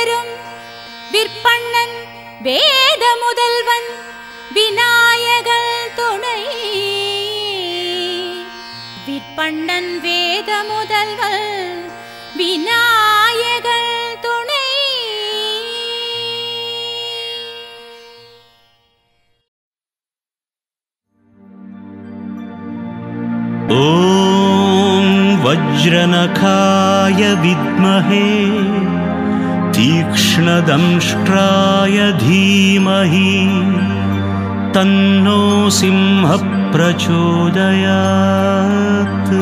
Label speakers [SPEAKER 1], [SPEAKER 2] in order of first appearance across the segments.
[SPEAKER 1] பெரும் விற்பண்ணன் வேத முதல்வன் விநாயகர் துணை விற்பண்ணன் வேத முதல்வன் விநாயகர் துணை
[SPEAKER 2] ॐ वज्रनखाय विद्महे तीक्ष्णदंष्ट्राय धीमहि तन्नो सिंहः प्रचोदयात्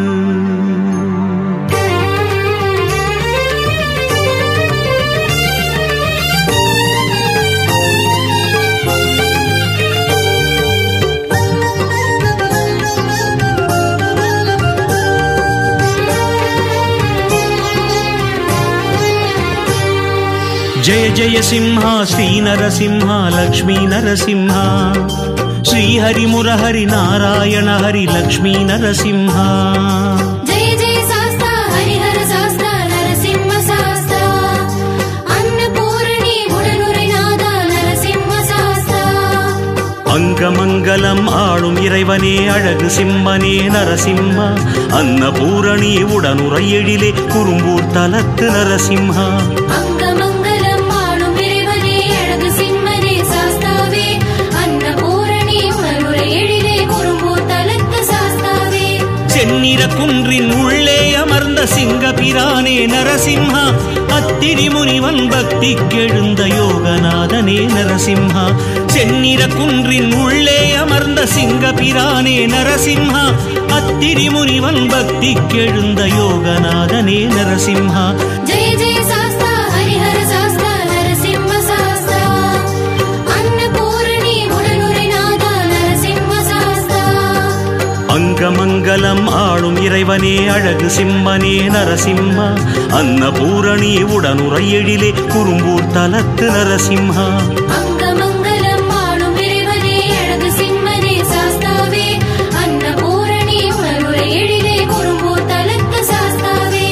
[SPEAKER 2] जय जय सिंह श्रीनरसिंह लक्ष्मी नरसिंह श्रीहरिमुरहरि नारायण हरि लक्ष्मी नरसिंह
[SPEAKER 3] जय जय शास्ता हरिहर शास्ता नरसिंह शास्ता अन्नपूर्णी गुणनुரைநாதா நரசிம்ம சாஸ்தா
[SPEAKER 2] அங்கமங்கலம் ஆளும் இறைவனே அழகு சிம்மனே நரசிம்மா அன்னபூரணி உடனுரை எழிலே குறும்பூர் தலத்து நரசிம்ஹா
[SPEAKER 3] அங்கமங்கலம் ஆளும் இறைவனே அழகு சிம்மனே சாஸ்தாவே அன்னபூரணி உணர்வுரை எழிலே குறும்பூர் தலத்து சாஸ்தாவே
[SPEAKER 2] செந்நிற குன்றின் உள்ளே அமர்ந்த சிங்கபிரானே நரசிம்ஹா அத்திரி முனிவன் பக்தி கெழுந்த யோகநாதனே நரசிம்ஹா செந்நிற குன்றின் உள்ளே அமர்ந்த சிங்கபிரானே நரசிம்ஹா அத்திரி முனிவன் பக்தி கெழுந்த யோகநாதனே நரசிம்ஹா
[SPEAKER 3] ஜெய ஜெய சாஸ்தா ஹரிஹர சாஸ்தா நரசிம்ம சாஸ்தா அன்னபூரணி குணனுரைநாதா நரசிம்ம சாஸ்தா
[SPEAKER 2] அங்கமங்கலம் ஆளும் இறைவனே அழகு சிம்மனே நரசிம்மா அன்னபூரணி உடனுரை எழிலே குறும்பூர் தலத்து நரசிம்ஹா
[SPEAKER 3] அங்கமங்கலம் ஆளும் இறைவனே அழகு சிம்மனே சாஸ்தாவே அன்னபூரணி உணர்வுரை எழிலே குறும்பூர் தலத்து சாஸ்தாவே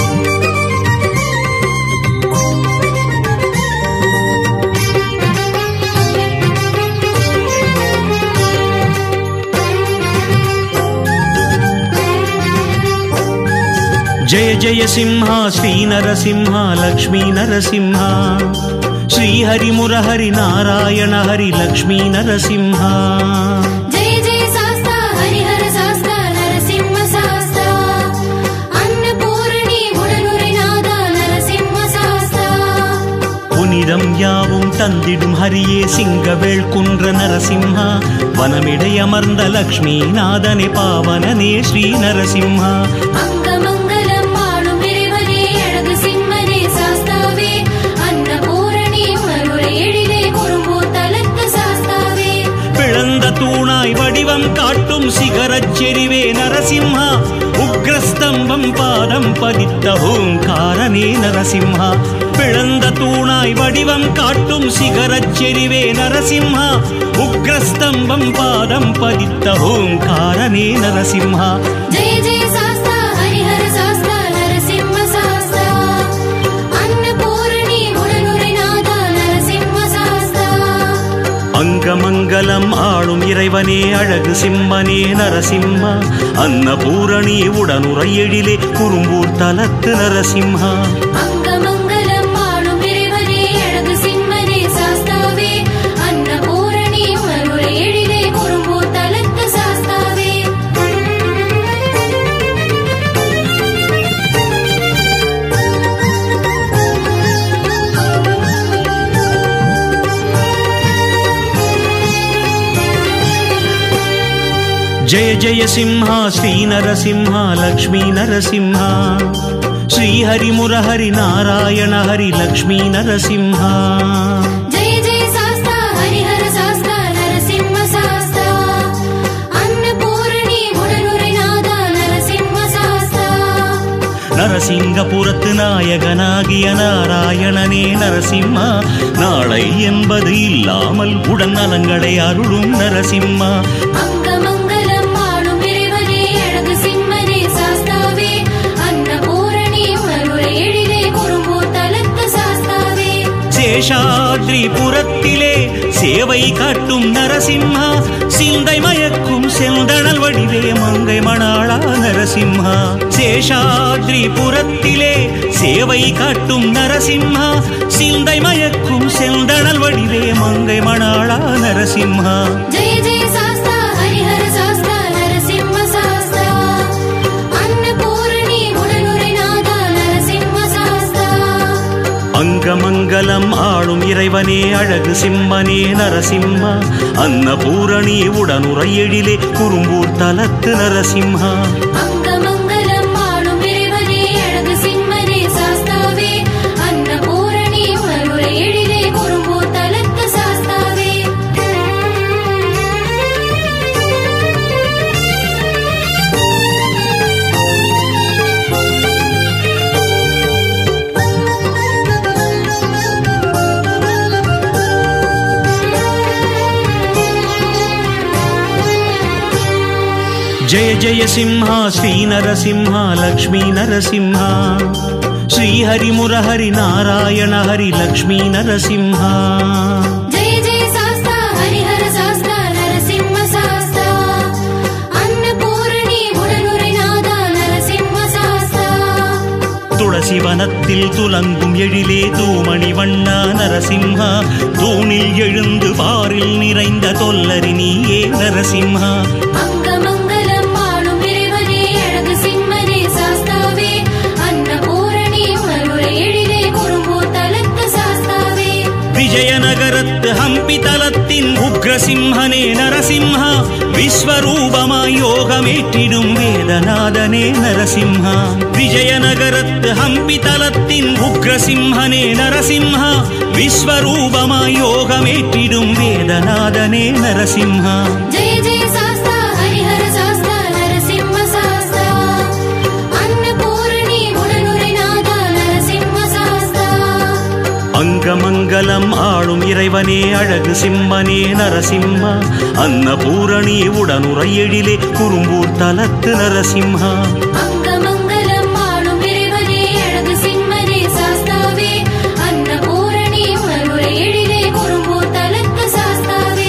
[SPEAKER 2] जय जय सिंह श्री नरसिंह लक्ष्मी नरसिंह श्री हरि मुरहरि नारायण हरि लक्ष्मी नरसिंह
[SPEAKER 3] ஜெய ஜெய சாஸ்தா ஹரிஹர சாஸ்தா நரசிம்ம சாஸ்தா அன்னபூரணி குணனுரைநாதா நரசிம்ம சாஸ்தா
[SPEAKER 2] புனிதம் யாவும் தந்திடும் ஹரியே சிங்கவேள் குன்ற நரசிம்ஹா வனமிடை அமர்ந்த லக்ஷ்மி நாதனே பாவனனே ஸ்ரீ நரசிம்ஹா
[SPEAKER 3] அங்கமங்கலம் ஆளும் இறைவனே அழகு சிம்மனே சாஸ்தாவே அன்னபூரணி உணர்வுரை எழிலே குறும்பூர் தலத்து சாஸ்தாவே
[SPEAKER 2] பிளந்த தூணாய் வடிவம் காட்டும் சிகரச் செறிவே நரசிம்ஹா உக்ரஸ்தம்பம் பாதம் பதித்த ஓங்காரனே நரசிம்ஹா பிளந்த தூணாய் வடிவம் காட்டும் சிகரச் செறிவே நரசிம்ஹா உக்ரஸ்தம்பம் பாதம் பதித்த ஓங்காரனே நரசிம்ஹா
[SPEAKER 3] ஜெய ஜெய சாஸ்தா ஹரிஹர சாஸ்தா நரசிம்ம சாஸ்தா அன்னபூரணி குணனுரைநாதா நரசிம்ம சாஸ்தா
[SPEAKER 2] அங்கமங்கலம் ஆளும் இறைவனே அழகு சிம்மனே நரசிம்மா அன்னபூரணி உடனுரை எழிலே குறும்பூர் தலத்து நரசிம்ஹா
[SPEAKER 3] அங்கமங்கலம் ஆளும் இறைவனே அழகு சிம்மனே சாஸ்தாவே அன்னபூரணி உணர்வுரை எழிலே குறும்பூர் தலத்து சாஸ்தாவே
[SPEAKER 2] जय जय सिंह श्री नरसिंह लक्ष्मी नरसिंह श्री हरि मुरहरि नारायण हरि लक्ष्मी नरसिंह
[SPEAKER 3] ஜெய ஜெய சாஸ்தா ஹரிஹர சாஸ்தா நரசிம்ம சாஸ்தா அன்னபூரணி குணனுரைநாதா நரசிம்ம சாஸ்தா
[SPEAKER 2] நரசிங்கபுரத்து நாயகனாகிய நாராயணனே நரசிம்மா நாளை என்பது இல்லாமல் உடன் நலங்களை அருளும் நரசிம்மா
[SPEAKER 3] அங்கமங்கலம் ஆளும் இறைவனே அழகு சிம்மனே சாஸ்தாவே அன்னபூரணி உணர்வுரை எழிலே குறும்பூர் தலத்து சாஸ்தா
[SPEAKER 2] சேஷாத்ரிபுரத்திலே சேவை காட்டும் நரசிம்ஹா சிந்தை மயக்கும் செந்தணல் வடிவே மங்கை மணாளா நரசிம்ஹா சேஷாத்ரிபுரத்திலே சேவை காட்டும் நரசிம்ஹா சிந்தை மயக்கும் செந்தணல் வடிவே மங்கை மணாளா நரசிம்ஹா
[SPEAKER 3] जय जय शास्ता हरिहर शास्ता नरसिंह शास्ता अन्नपूर्णी गुणनुरनादा नरसिंह शास्ता
[SPEAKER 2] அங்கமங்கலம் ஆளும் இறைவனே அழகு சிம்மனே நரசிம்மா அன்னபூரணி உடனுரை எழிலே குறும்பூர் தலத்து நரசிம்ஹா
[SPEAKER 3] அங்கமங்கலம் ஆளும் இறைவனே அழகு சிம்மனே சாஸ்தாவே அன்னபூரணி உணர்வுரை எழிலே குறும்பூர் தலத்து சாஸ்தாவே
[SPEAKER 2] జయ జయ సింహ శ్రీ నరసింహ లక్ష్మీ నరసింహ శ్రీహరి మురహరి నారాయణ హరి లక్ష్మీ నరసింహ
[SPEAKER 3] जय जय शास्ता हरिहर शास्ता नरसिंह शास्ता अन्नपूर्णी गुणनुरनादा नरसिंह शास्ता
[SPEAKER 2] துளசி வனத்தில் துலங்கும் எழிலே தூமணி வண்ணா நரசிம்ஹா தூணில் எழுந்து பாரில் நிறைந்த தொல்லரி நீயே நரசிம்ஹா
[SPEAKER 3] அங்கமங்கலம் ஆளும் இறைவனே அழகு சிம்மனே சாஸ்தாவே அன்னபூரணி உணர்வுரை எழிலே குறும்பூர் தலத்து சாஸ்தாவே
[SPEAKER 2] விஜயநகரத்து ஹம்பி தலத்தின் உக்ரசிம்ஹனே நரசிம்ஹா விஸ்வரூபமாய் யோகமேற்றிடும் வேதநாதனே நரசிம்ஹா விஜயநகரத்து ஹம்பி தலத்தின் உக்ரசிம்ஹனே நரசிம்ஹா விஸ்வரூபமாய் யோகமேற்றிடும் வேதநாதனே நரசிம்ஹா
[SPEAKER 3] जय जय शास्ता हरिहर शास्ता नरसिंह शास्ता अन्नपूर्णी गुणनुरनादा नरसिंह शास्ता
[SPEAKER 2] அங்கமங்கலம் ஆளும் இறைவனே அழகு சிம்மனே நரசிம்மா அன்னபூரணி உடனுரை எழிலே குறும்பூர் தலத்து நரசிம்ஹா
[SPEAKER 3] அங்கமங்கலம் ஆளும் இறைவனே அழகு சிம்மனே சாஸ்தாவே அன்னபூரணி உணர்வுரை எழிலே குறும்பூர் தலத்து சாஸ்தாவே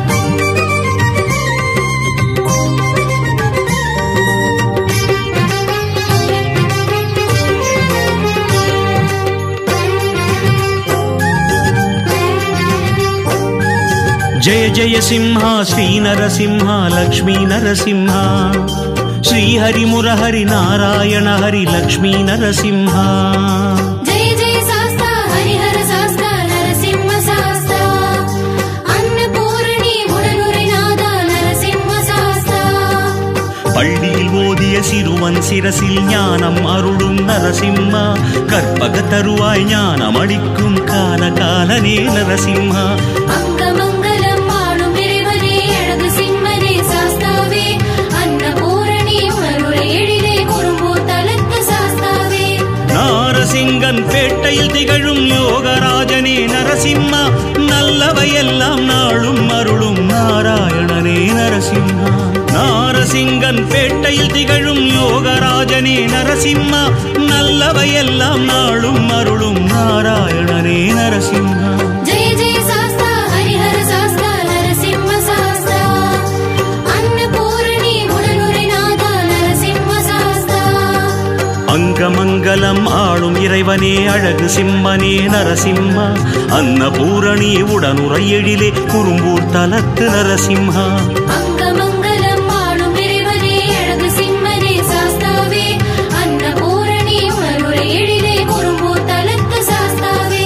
[SPEAKER 2] జయ జయ సింహ శ్రీ నరసింహ లక్ష్మీ నరసింహ శ్రీహరి మురహరి నారాయణ హరి లక్ష్మీ నరసింహ
[SPEAKER 3] जय जय शास्ता हरिहर शास्ता नरसिंह शास्ता अन्नपूर्णी गुणनुरनादा नरसिंह शास्ता
[SPEAKER 2] பள்ளியில் ஓதிய சிறுவன் சிரசில் ஞானம் அருளும் நரசிம்மா கற்பக தருவாய் ஞானம் அளிக்கும் கால காலனே நரசிம்மா
[SPEAKER 3] அங்கமங்கலம் ஆளும் இறைவனே அழகு சிம்மனே சாஸ்தாவே அன்னபூரணி உணர்வுரை எழிலே குறும்பூர் தலத்து சாஸ்தாவே
[SPEAKER 2] நாரசிங்கன் பேட்டையில் திகழும் யோகராஜனே நரசிம்மா நல்லவையெல்லாம் நாளும் அருளும் நாராயணனே நரசிம்மா நாரசிங்கன் பேட்டையில் திகழும் யோகராஜனே நரசிம்மா நல்லவையெல்லாம் நாளும் அருளும் நாராயணனே நரசிம்மா
[SPEAKER 3] जय जय शास्ता हरिहर शास्ता नरसिंह शास्ता अन्नपूर्णी गुणनुरनादा नरसिंह शास्ता
[SPEAKER 2] அங்கமங்கலம் ஆளும் இறைவனே அழகு சிம்மனே நரசிம்மா அன்னபூரணி உடனுரை எழிலே குறும்பூர் தலத்து நரசிம்ஹா
[SPEAKER 3] அங்கமங்கலம் ஆளும் இறைவனே அழகு சிம்மனே சாஸ்தாவே அன்னபூரணி உணர்வுரை எழிலே குறும்பூர் தலத்து சாஸ்தாவே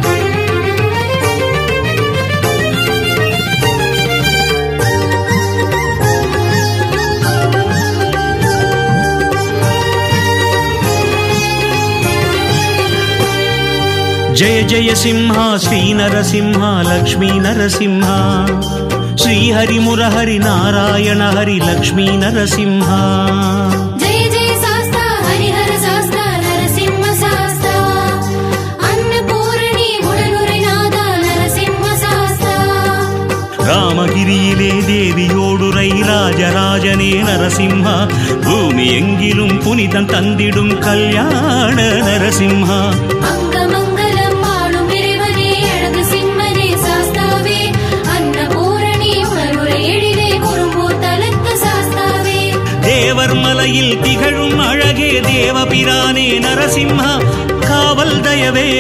[SPEAKER 2] జయ జయ సింహ శ్రీ నరసింహ లక్ష్మీ నరసింహ శ్రీహరి మురహరి నారాయణ హరి లక్ష్మీ నరసింహ
[SPEAKER 3] जय जय शास्ता हरिहर शास्ता नरसिंह शास्ता अन्नपूर्णी गुणनुरनादा नरसिंह शास्ता
[SPEAKER 2] ராமகிரியிலே தேவியோடுரை ராஜராஜனே நரசிம்ஹா பூமி எங்கிலும் புனிதம் தந்திடும் கல்யாண நரசிம்ஹா
[SPEAKER 3] அங்கமங்கலம் ஆளும் இறைவனே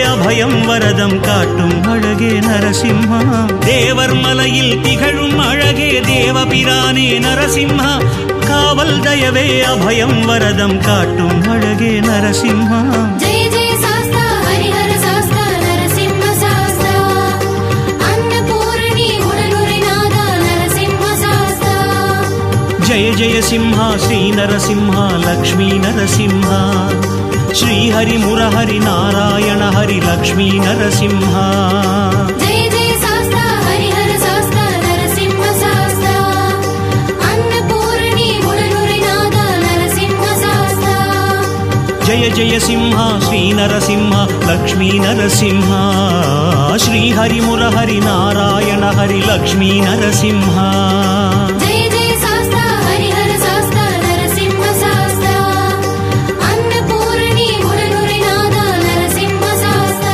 [SPEAKER 2] அபயம் வரதம் காட்டும் அழகே நரசிம்மா தேவர் மலையில் திகழும் அழகே தேவபிரானே நரசிம்மா காவல் தயவே அபயம் வரதம் காட்டும் அழகே நரசிம்மா
[SPEAKER 3] जय जय शास्ता हरिहर शास्ता नरसिंह शास्ता अन्नपूर्णी गुणनुरिनादा नरसिंह शास्ता
[SPEAKER 2] జయ జయ సింహ శ్రీ నరసింహ లక్ష్మీ నరసింహ శ్రీహరి మురహరి నారాయణ హరి లక్ష్మీ నరసింహ
[SPEAKER 3] जय जय शास्ता हरिहर शास्ता नरसिंह शास्ता अन्नपूर्णी गुणनुरिनादा नरसिंह शास्ता
[SPEAKER 2] జయ జయ సింహ శ్రీ నరసింహ లక్ష్మీ నరసింహ శ్రీహరి మురహరి నారాయణ హరి లక్ష్మీ నరసింహ
[SPEAKER 3] जय जय शास्ता हरिहर शास्ता नरसिंह शास्ता अन्नपूर्णी गुणनुरिनादा नरसिंह शास्ता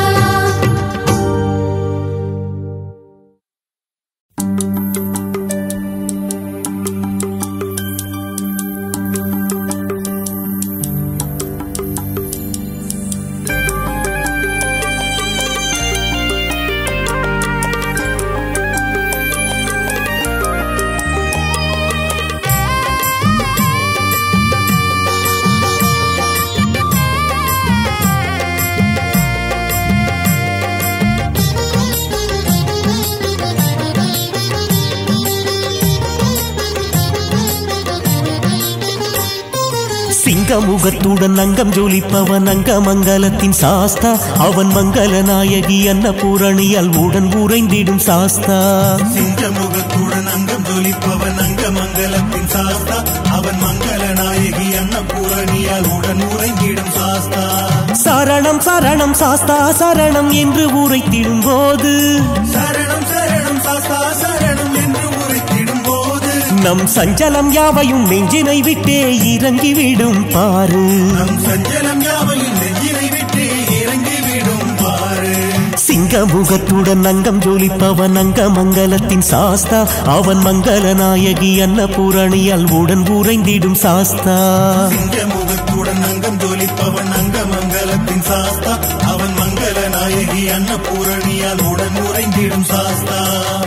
[SPEAKER 4] சிங்கமுகத்துடன் அங்கம் ஜொலிப்பவன் அங்கமங்கலத்தின் சாஸ்தா அவன் மங்கள நாயகி அன்னபூரணியால் உடன் உறைந்திடும் சாஸ்தா
[SPEAKER 5] சிங்கமுகத்துடன் அங்கம் ஜொலிப்பவன் அங்கமங்கலத்தின் சாஸ்தா அவன் மங்கள நாயகி அன்னபூரணியால் உடன் உறங்கிடும் சாஸ்தா
[SPEAKER 4] சரணம் சரணம் சாஸ்தா சரணம் என்று உரைத்திடும் போது
[SPEAKER 5] சரணம் சரணம் சாஸ்தா சரணம் என்று உரைத்திடும் போது
[SPEAKER 4] நம் சஞ்சலம் யாவையும் நெஞ்சினை விட்டே இறங்கிவிடும் பாரு
[SPEAKER 5] நம் சஞ்சலம் யாவையும் நெஞ்சினை விட்டு இறங்கிவிடும் பாரு
[SPEAKER 4] சிங்கமுகத்துடன் அங்கம் ஜொலிப்பவன் அங்கமங்கலத்தின் சாஸ்தா அவன் மங்கள நாயகி அன்னபூரணியால் உடன் உறைந்திடும் சாஸ்தா
[SPEAKER 5] சிங்கமுகத்துடன் அங்கம் ஜொலிப்பவன் அங்கமங்கலத்தின் சாஸ்தா அவன் மங்கள நாயகி அன்னபூரணியால் உடன் உறைந்திடும் சாஸ்தா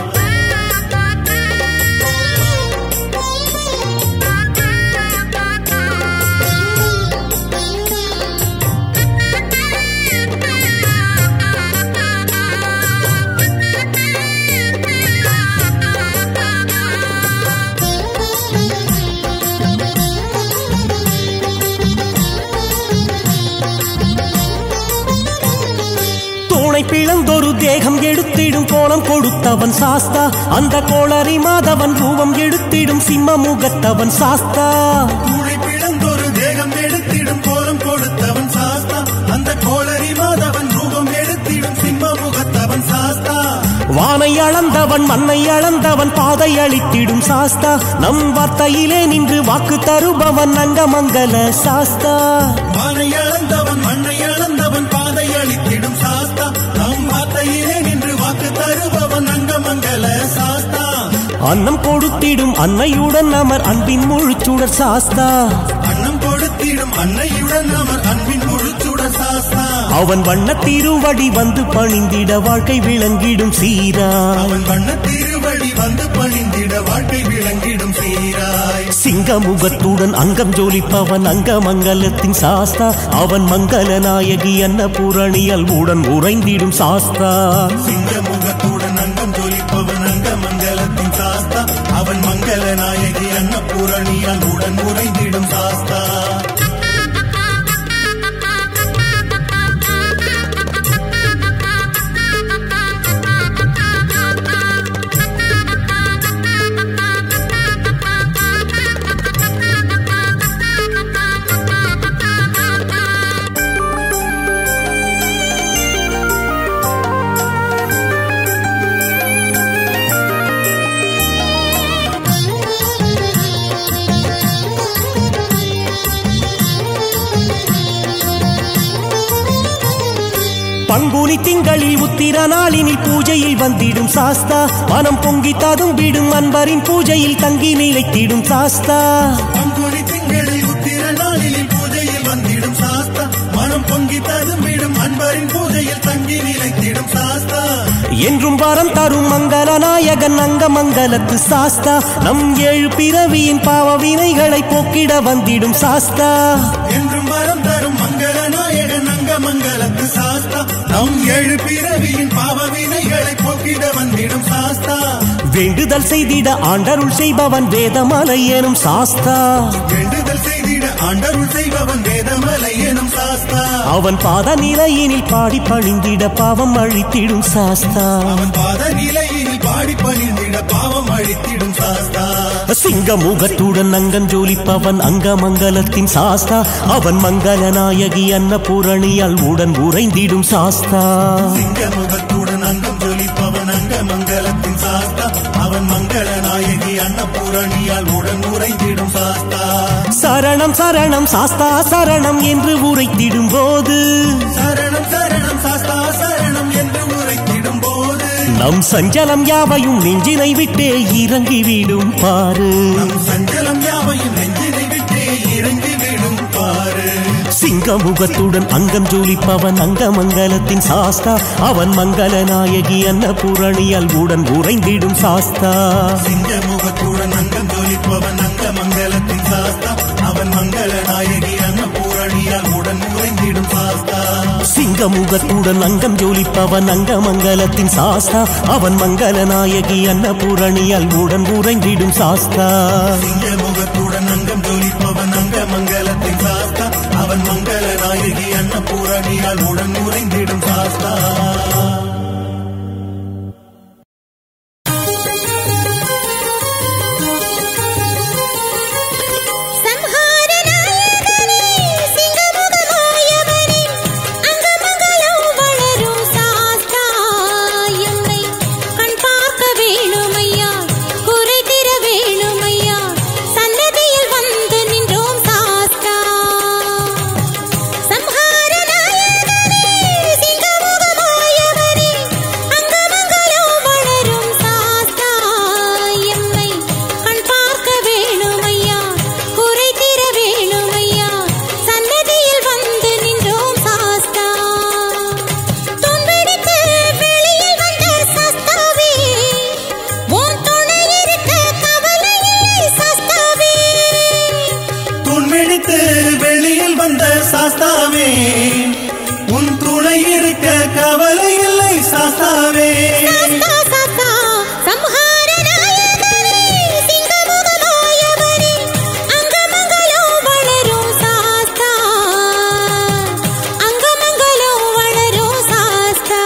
[SPEAKER 4] தூணை பிளந்தொரு தேகம் எடுத்திடும் கோலம் கொடுத்தவன் சாஸ்தா அந்த கோளரி மாதவன் ரூபம் எடுத்திடும் சிம்ம முகத்தவன் சாஸ்தா
[SPEAKER 5] கூடை பிளந்தொரு தேகம் எடுத்திடும் கோலம் கொடுத்தவன் சாஸ்தா அந்த கோளரி மாதவன் ரூபம் எடுத்திடும் சிம்ம முகத்தவன் சாஸ்தா
[SPEAKER 4] வானை அளந்தவன் மண்ணை அளந்தவன் பாதை அளித்திடும் சாஸ்தா நம் வார்த்தையிலே நின்று வாக்கு தருபவன் அங்கமங்கல சாஸ்தா
[SPEAKER 5] வானை அளந்தவன் மண்ணை அளந்தவன் பாதை அளித்திடும் சாஸ்தா நம் வார்த்தையிலே நின்று வாக்கு தருபவன் அங்கமங்கல சாஸ்தா
[SPEAKER 4] அன்னம் கொடுத்திடும் அன்னையுடன் அமர் அன்பின் முழுச்சுடர் சாஸ்தா
[SPEAKER 5] அன்னம் கொடுத்திடும் அன்னையுடன் அவர் அன்பின் முழுச்சுடர் சாஸ்தா
[SPEAKER 4] அவன் வண்ண திருவடி வந்து பணிந்திட வாழ்க்கை விளங்கிடும் சீரா
[SPEAKER 5] அவன் வண்ண திருவடி வந்து பணிந்திட வாழ்க்கை விளங்கிடும் சீராய்
[SPEAKER 4] சிங்கமுகத்துடன் அங்கம் ஜோலிப்பவன் அங்கமங்கலத்தின் சாஸ்தா அவன் மங்கள நாயகி அன்னபூரணியல் உடன் உறைந்திடும் சாஸ்தா
[SPEAKER 5] சிங்கமுகத்துடன் அங்கம் ஜொலிப்பவன் அங்கமங்கலத்தின் சாஸ்தா அவன் மங்கள நாயகி அன்னபூரணியால் உடன் உறைந்திடும் சாஸ்தா
[SPEAKER 4] பங்குனி திங்களில் உத்திர நாளினில் பூஜையில் வந்திடும் சாஸ்தா மனம் பொங்கி ததும்பிடும் அன்பரின் பூஜையில் தங்கி நிலைத்திடும் சாஸ்தா
[SPEAKER 5] பங்குனி திங்களில் உத்திர நாளில் பூஜையில் வந்திடும் சாஸ்தா மனம் பொங்கி ததும்பிடும் அன்பரின் பூஜை நெஞ்சில் தங்கி நிலைத்திடும் சாஸ்தா
[SPEAKER 4] என்றும் வரம் தரும் மங்கள நாயகன் அங்க மங்களத்து சாஸ்தா நம் ஏழு பிறவியின் பாவ வினைகளை போக்கிட வந்திடும் சாஸ்தா
[SPEAKER 5] என்றும் வரம் தரும் மங்கள நாயகன் அங்க மங்களத்து சாஸ்தா நம் ஏழு பிறவியின் பாவ வினைகளை போக்கிட வந்திடும் சாஸ்தா
[SPEAKER 4] வேண்டுதல் செய்திட ஆண்டருள் செய்பவன் வேதமலை எனும் சாஸ்தா
[SPEAKER 5] வேண்டுதல் செய்திட ஆண்டருள் செய்பவன் வேதமலை எனும் சாஸ்தா
[SPEAKER 4] அவன் பாத நிலையினில் பாடி பணிந்திட பாவம் அழித்திடும் சாஸ்தா
[SPEAKER 5] அவன் பாத நிலையினில் பாடி பணிந்திட பாவம் அழித்திடும் சாஸ்தா
[SPEAKER 4] சிங்க முகத்துடன் அங்கம் ஜோலிப்பவன் அங்கமங்கலத்தின் சாஸ்தா அவன் மங்கள நாயகி அன்னபூரணியால் உடன் உறைந்திடும் சாஸ்தா
[SPEAKER 5] சிங்கமுகத்துடன் அங்கம் ஜொலிப்பவன் அங்க மங்களத்தின் சாஸ்தா அவன் மங்கள நாயகி அன்னபூரணியால் உடன் உறைந்திடும் சாஸ்தா
[SPEAKER 4] சரணம் சரணம் சாஸ்தா சரணம் என்று உரைத்திடும் போது
[SPEAKER 5] சரணம் சரணம் சாஸ்தா சரணம் என்று உரைத்திடும் போது
[SPEAKER 4] நம் சஞ்சலம் யாவையும் நெஞ்சினை விட்டே இறங்கிவிடும் பாரு
[SPEAKER 5] நம் சஞ்சலம் யாவையும் நெஞ்சினை விட்டே இறங்கி விடும் பாரு
[SPEAKER 4] சிங்கமுகத்துடன் அங்கம் ஜோலிப்பவன் அங்கமங்கலத்தின் சாஸ்தா அவன் மங்கள நாயகி அன்னபூரணியால் உடன் உறைந்திடும் சாஸ்தா
[SPEAKER 5] சிங்கமுகத்துடன் அங்கம் ஜொலிப்பவன் அங்க மங்களத்தின் சாஸ்தா அவன் மங்கள நாயகி அன்னபூரணியால் உடன் உறைந்திடும் சாஸ்தா
[SPEAKER 4] சிங்கமுகத்துடன் அங்கம் ஜோலிப்பவன் அங்கமங்கலத்தின் சாஸ்தா அவன் மங்கள நாயகி அன்னபூரணியால் உடன் உறைந்திடும் சாஸ்தா
[SPEAKER 5] சிங்கமுகத்துடன் அங்கம் ஜொலிப்பவன் அங்க மங்களத்தின் சாஸ்தா அவன் மங்கள நாயகி அன்னபூரணியால் உடன் உறைந்திடும் சாஸ்தா
[SPEAKER 1] സംഹാരനായകനേ സിംഹമുഖമായവനേ അംഗമംഗലം വളരും സാസ്തായമ്മേ കൺ பார்க்க வேணுமையா குறை தீர வேணுமையா சன்னதியில் வந்து நின்றோம் சாஸ்தா சம்ஹாரநாயகனே சிங்கமுகமாயவனே அங்கமங்கலம் வளரும் சாஸ்தாயம்மை கண் பார்க்க வேணுமையா குறை தீர வேணுமையா சன்னதியில் வந்து நின்றோம் சாஸ்தா துன்பெடுத்து வெளியில் வந்த சாஸ்தாவே உன் துணை இருக்க கவலை இல்லை சாஸ்தாவே
[SPEAKER 5] துன்மெடித்து வெளியில் வந்த சாஸ்தாவே உன் துணை இருக்க கவலை இல்லை சாஸ்தாவே
[SPEAKER 1] சாஸ்தா சாஸ்தா சம்ஹாரநாயகனே சிங்கமுகமாயவனே அங்கமங்கலம் வளரும் சாஸ்தா அங்கமங்கலம் வளரும் சாஸ்தா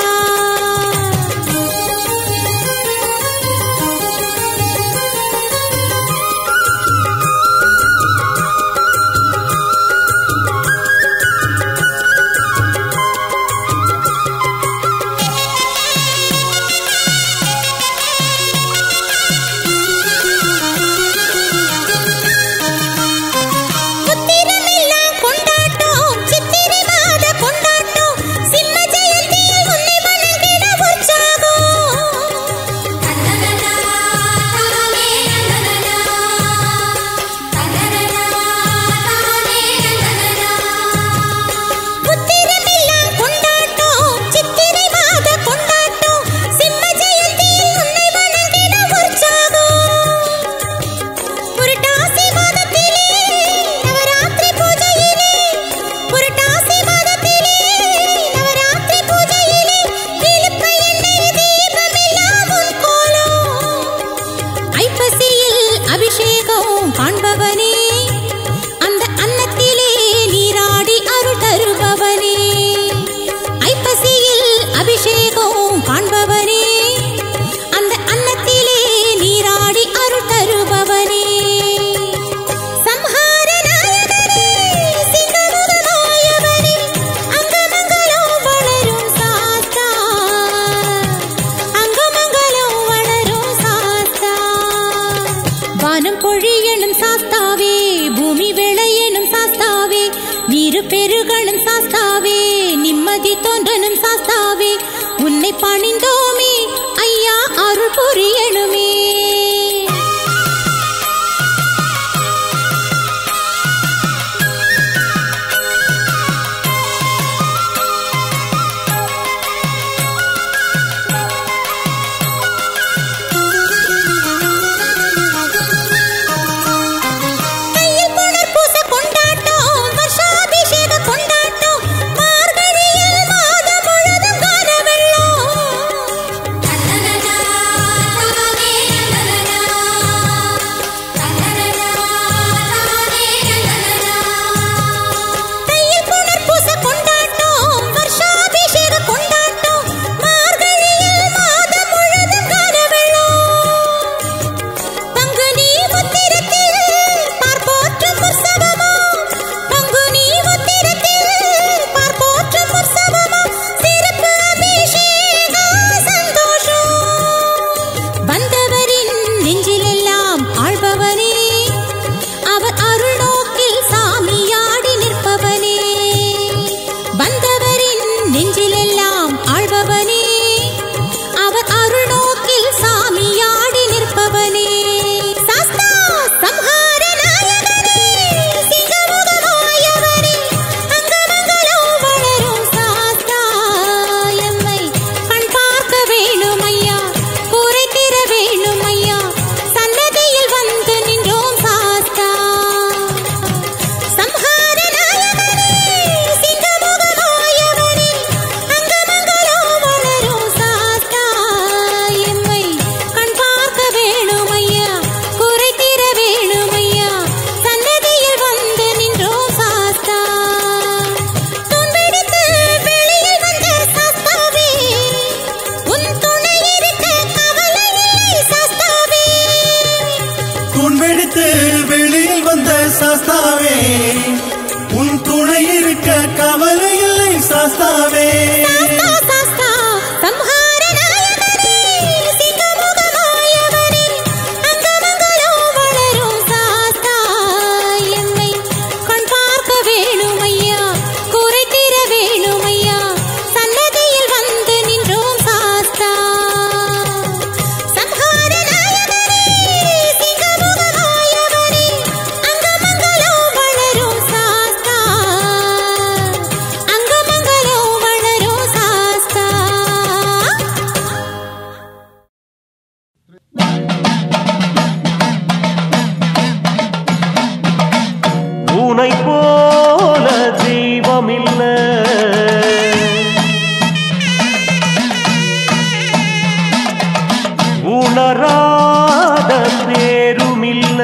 [SPEAKER 4] உணராத பேருமில்ல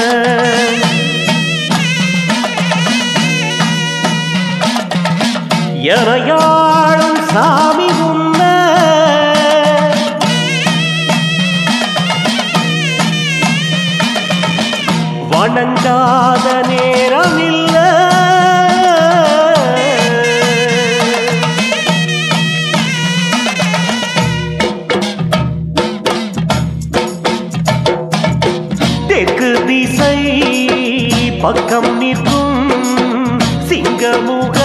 [SPEAKER 4] எனையாளும் சாமி உன்ன வணங்காத நேரமில்ல தெற்கு திசை பக்கம் நிற்கும் சிங்கமுக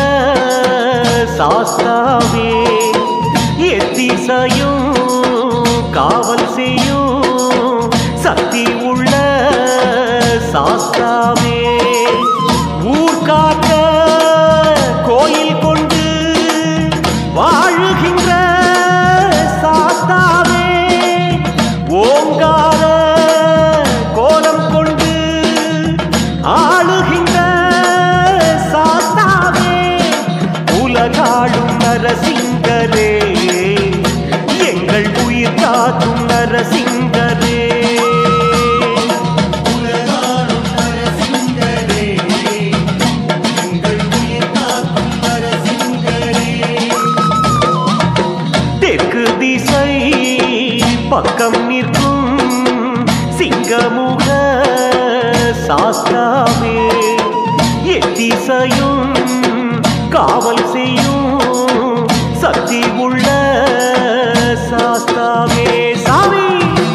[SPEAKER 4] சாஸ்தாவே எத்திசையும் காவல் செய்யும் சக்தி உள்ள சாஸ்தாவே ஊர்காக்க கோயில் கொண்டு வாழுகின்ற சாஸ்தாவே ஓங்கார கோலம் கொண்டு ஆளுகின்ற சாஸ்தாவே உலகாளும் நரசிங்கரே எங்கள் உயிர் காக்கும் நரசிங்கரே
[SPEAKER 5] உலகாளும் நரசிங்கரே எங்கள் உயிர் காக்கும் நரசிங்கரே
[SPEAKER 4] தெற்கு திசை பக்கம் நிற்கும் சிங்கமுக சாஸ்தாவே எத்திசையும் காவல் செய்யும் சக்தி உள்ள சாஸ்தாவே சாமி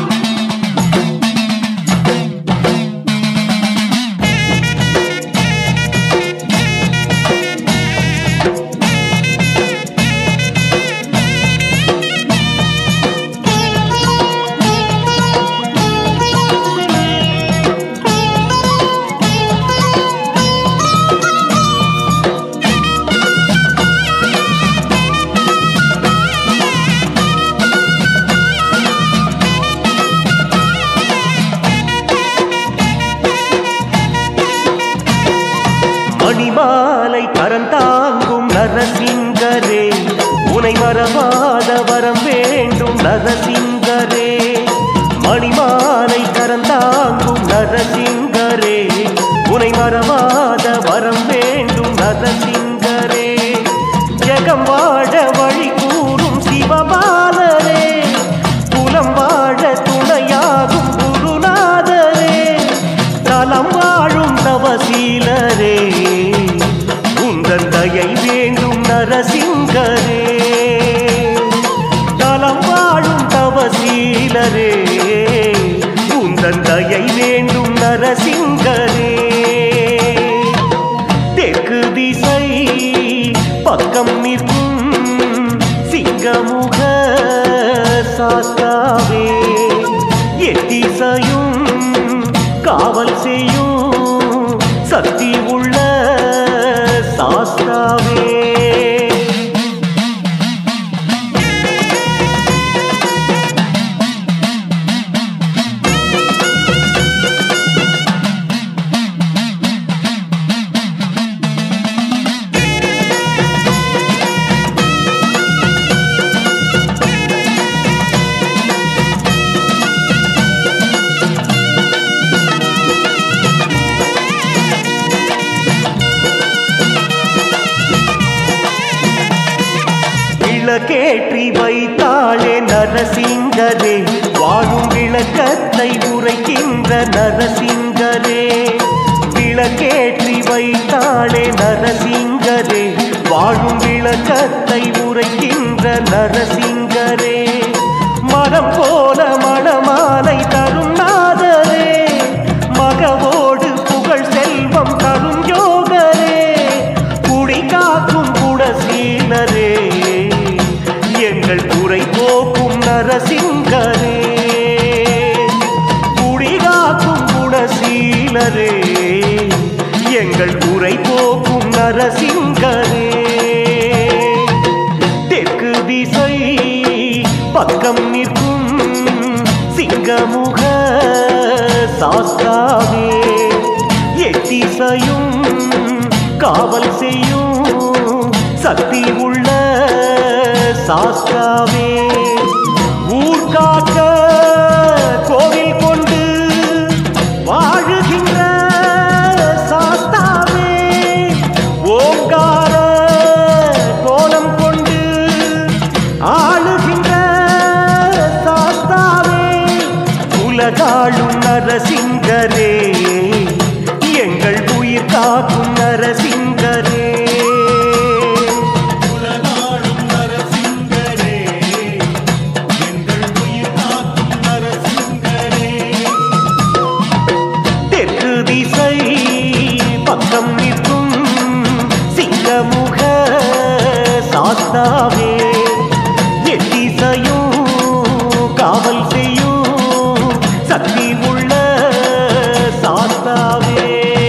[SPEAKER 4] மணிமாலை பரந்தாங்கும் நரசிங்கரே உனை மறவாத வரம் வேண்டும் நரசிங்கரே மணிமாலை கரந்தாங்கும் நரசிங்கரே உனை மறவாத வரம் வேண்டும் நரசிங்கரே ஜெகம் வாழ வழி கூறும் சிவபாலரே குலம் வாழ துணையாகும் குருநாதரே நலம் வாழும் தவசீலரே உந்தன் தயை வேண்டும் நரசிங்கரே நலம் வாழும் தவசீலரே உந்தன் தயை வேண்டும் நரசிங்கரே தெற்கு திசை பக்கம் நிற்கும் சிங்கமுக சாஸ்தாவே எத்திசையும் காவல் செய்யும் சக்தி உள்ள சாஸ்தாவே விளக்கேற்றி வைத்தாளே நரசிங்கரே வாழும் விளக்கத்தை உரைக்கின்ற நரசிங்கரே விளக்கேற்றி வைத்தாளே நரசிங்கரே வாழும் விளக்கத்தை உரைக்கின்ற நரசிங்கரே மனம் போல மணமாலை தரும் நாதரே மகவோடு புகழ் செல்வம் தரும் யோகரே குடி காக்கும் குடசீலரே எங்கள் குறை போக்கும் நரசிங்கரே குடி காக்கும் குடசீலரே எங்கள் குறை போக்கும் நரசிங்கரே தெற்கு திசை பக்கம் நிற்கும் சிங்கமுக சாஸ்தாவே எத்திசையும் காவல் செய்யும் சக்தி உள்ள சாஸ்தாவே ஊர்காக்க உலகாளும் நரசிங்கரே எங்கள் உயிர் காக்கும் நரசிங்கரே
[SPEAKER 5] உலகாளும் நரசிங்கரே எங்கள் உயிர் காக்கும் நரசிங்கரே
[SPEAKER 4] தெற்கு திசை பக்கம் நிற்கும் சிங்கமுக சாஸ்தாவே எத்திசையும் காவல் செய்யும் சக்தி உள்ள சாஸ்தாவே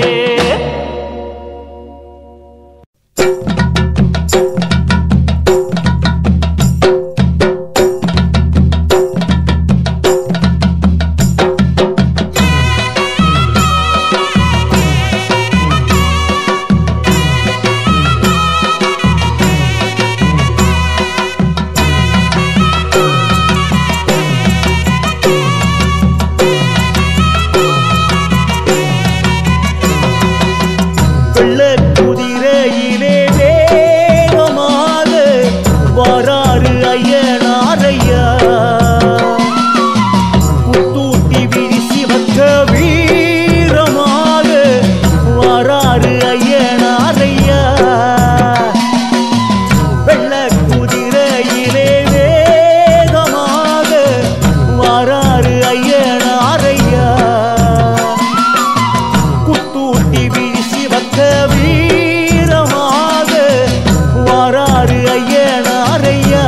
[SPEAKER 4] வெள்ள குதிரையிலே வேகமாக வராறு ஐயனாரையா குத்தூட்டி விரிசி வக்க வீரமாக வராறு ஐயனாரையா வெள்ள குதிரையிலே வேகமாக வராறு ஐயனாரையா குத்தூட்டி வீசி வக்க வீரமாக வாராறு ஐயனாரையா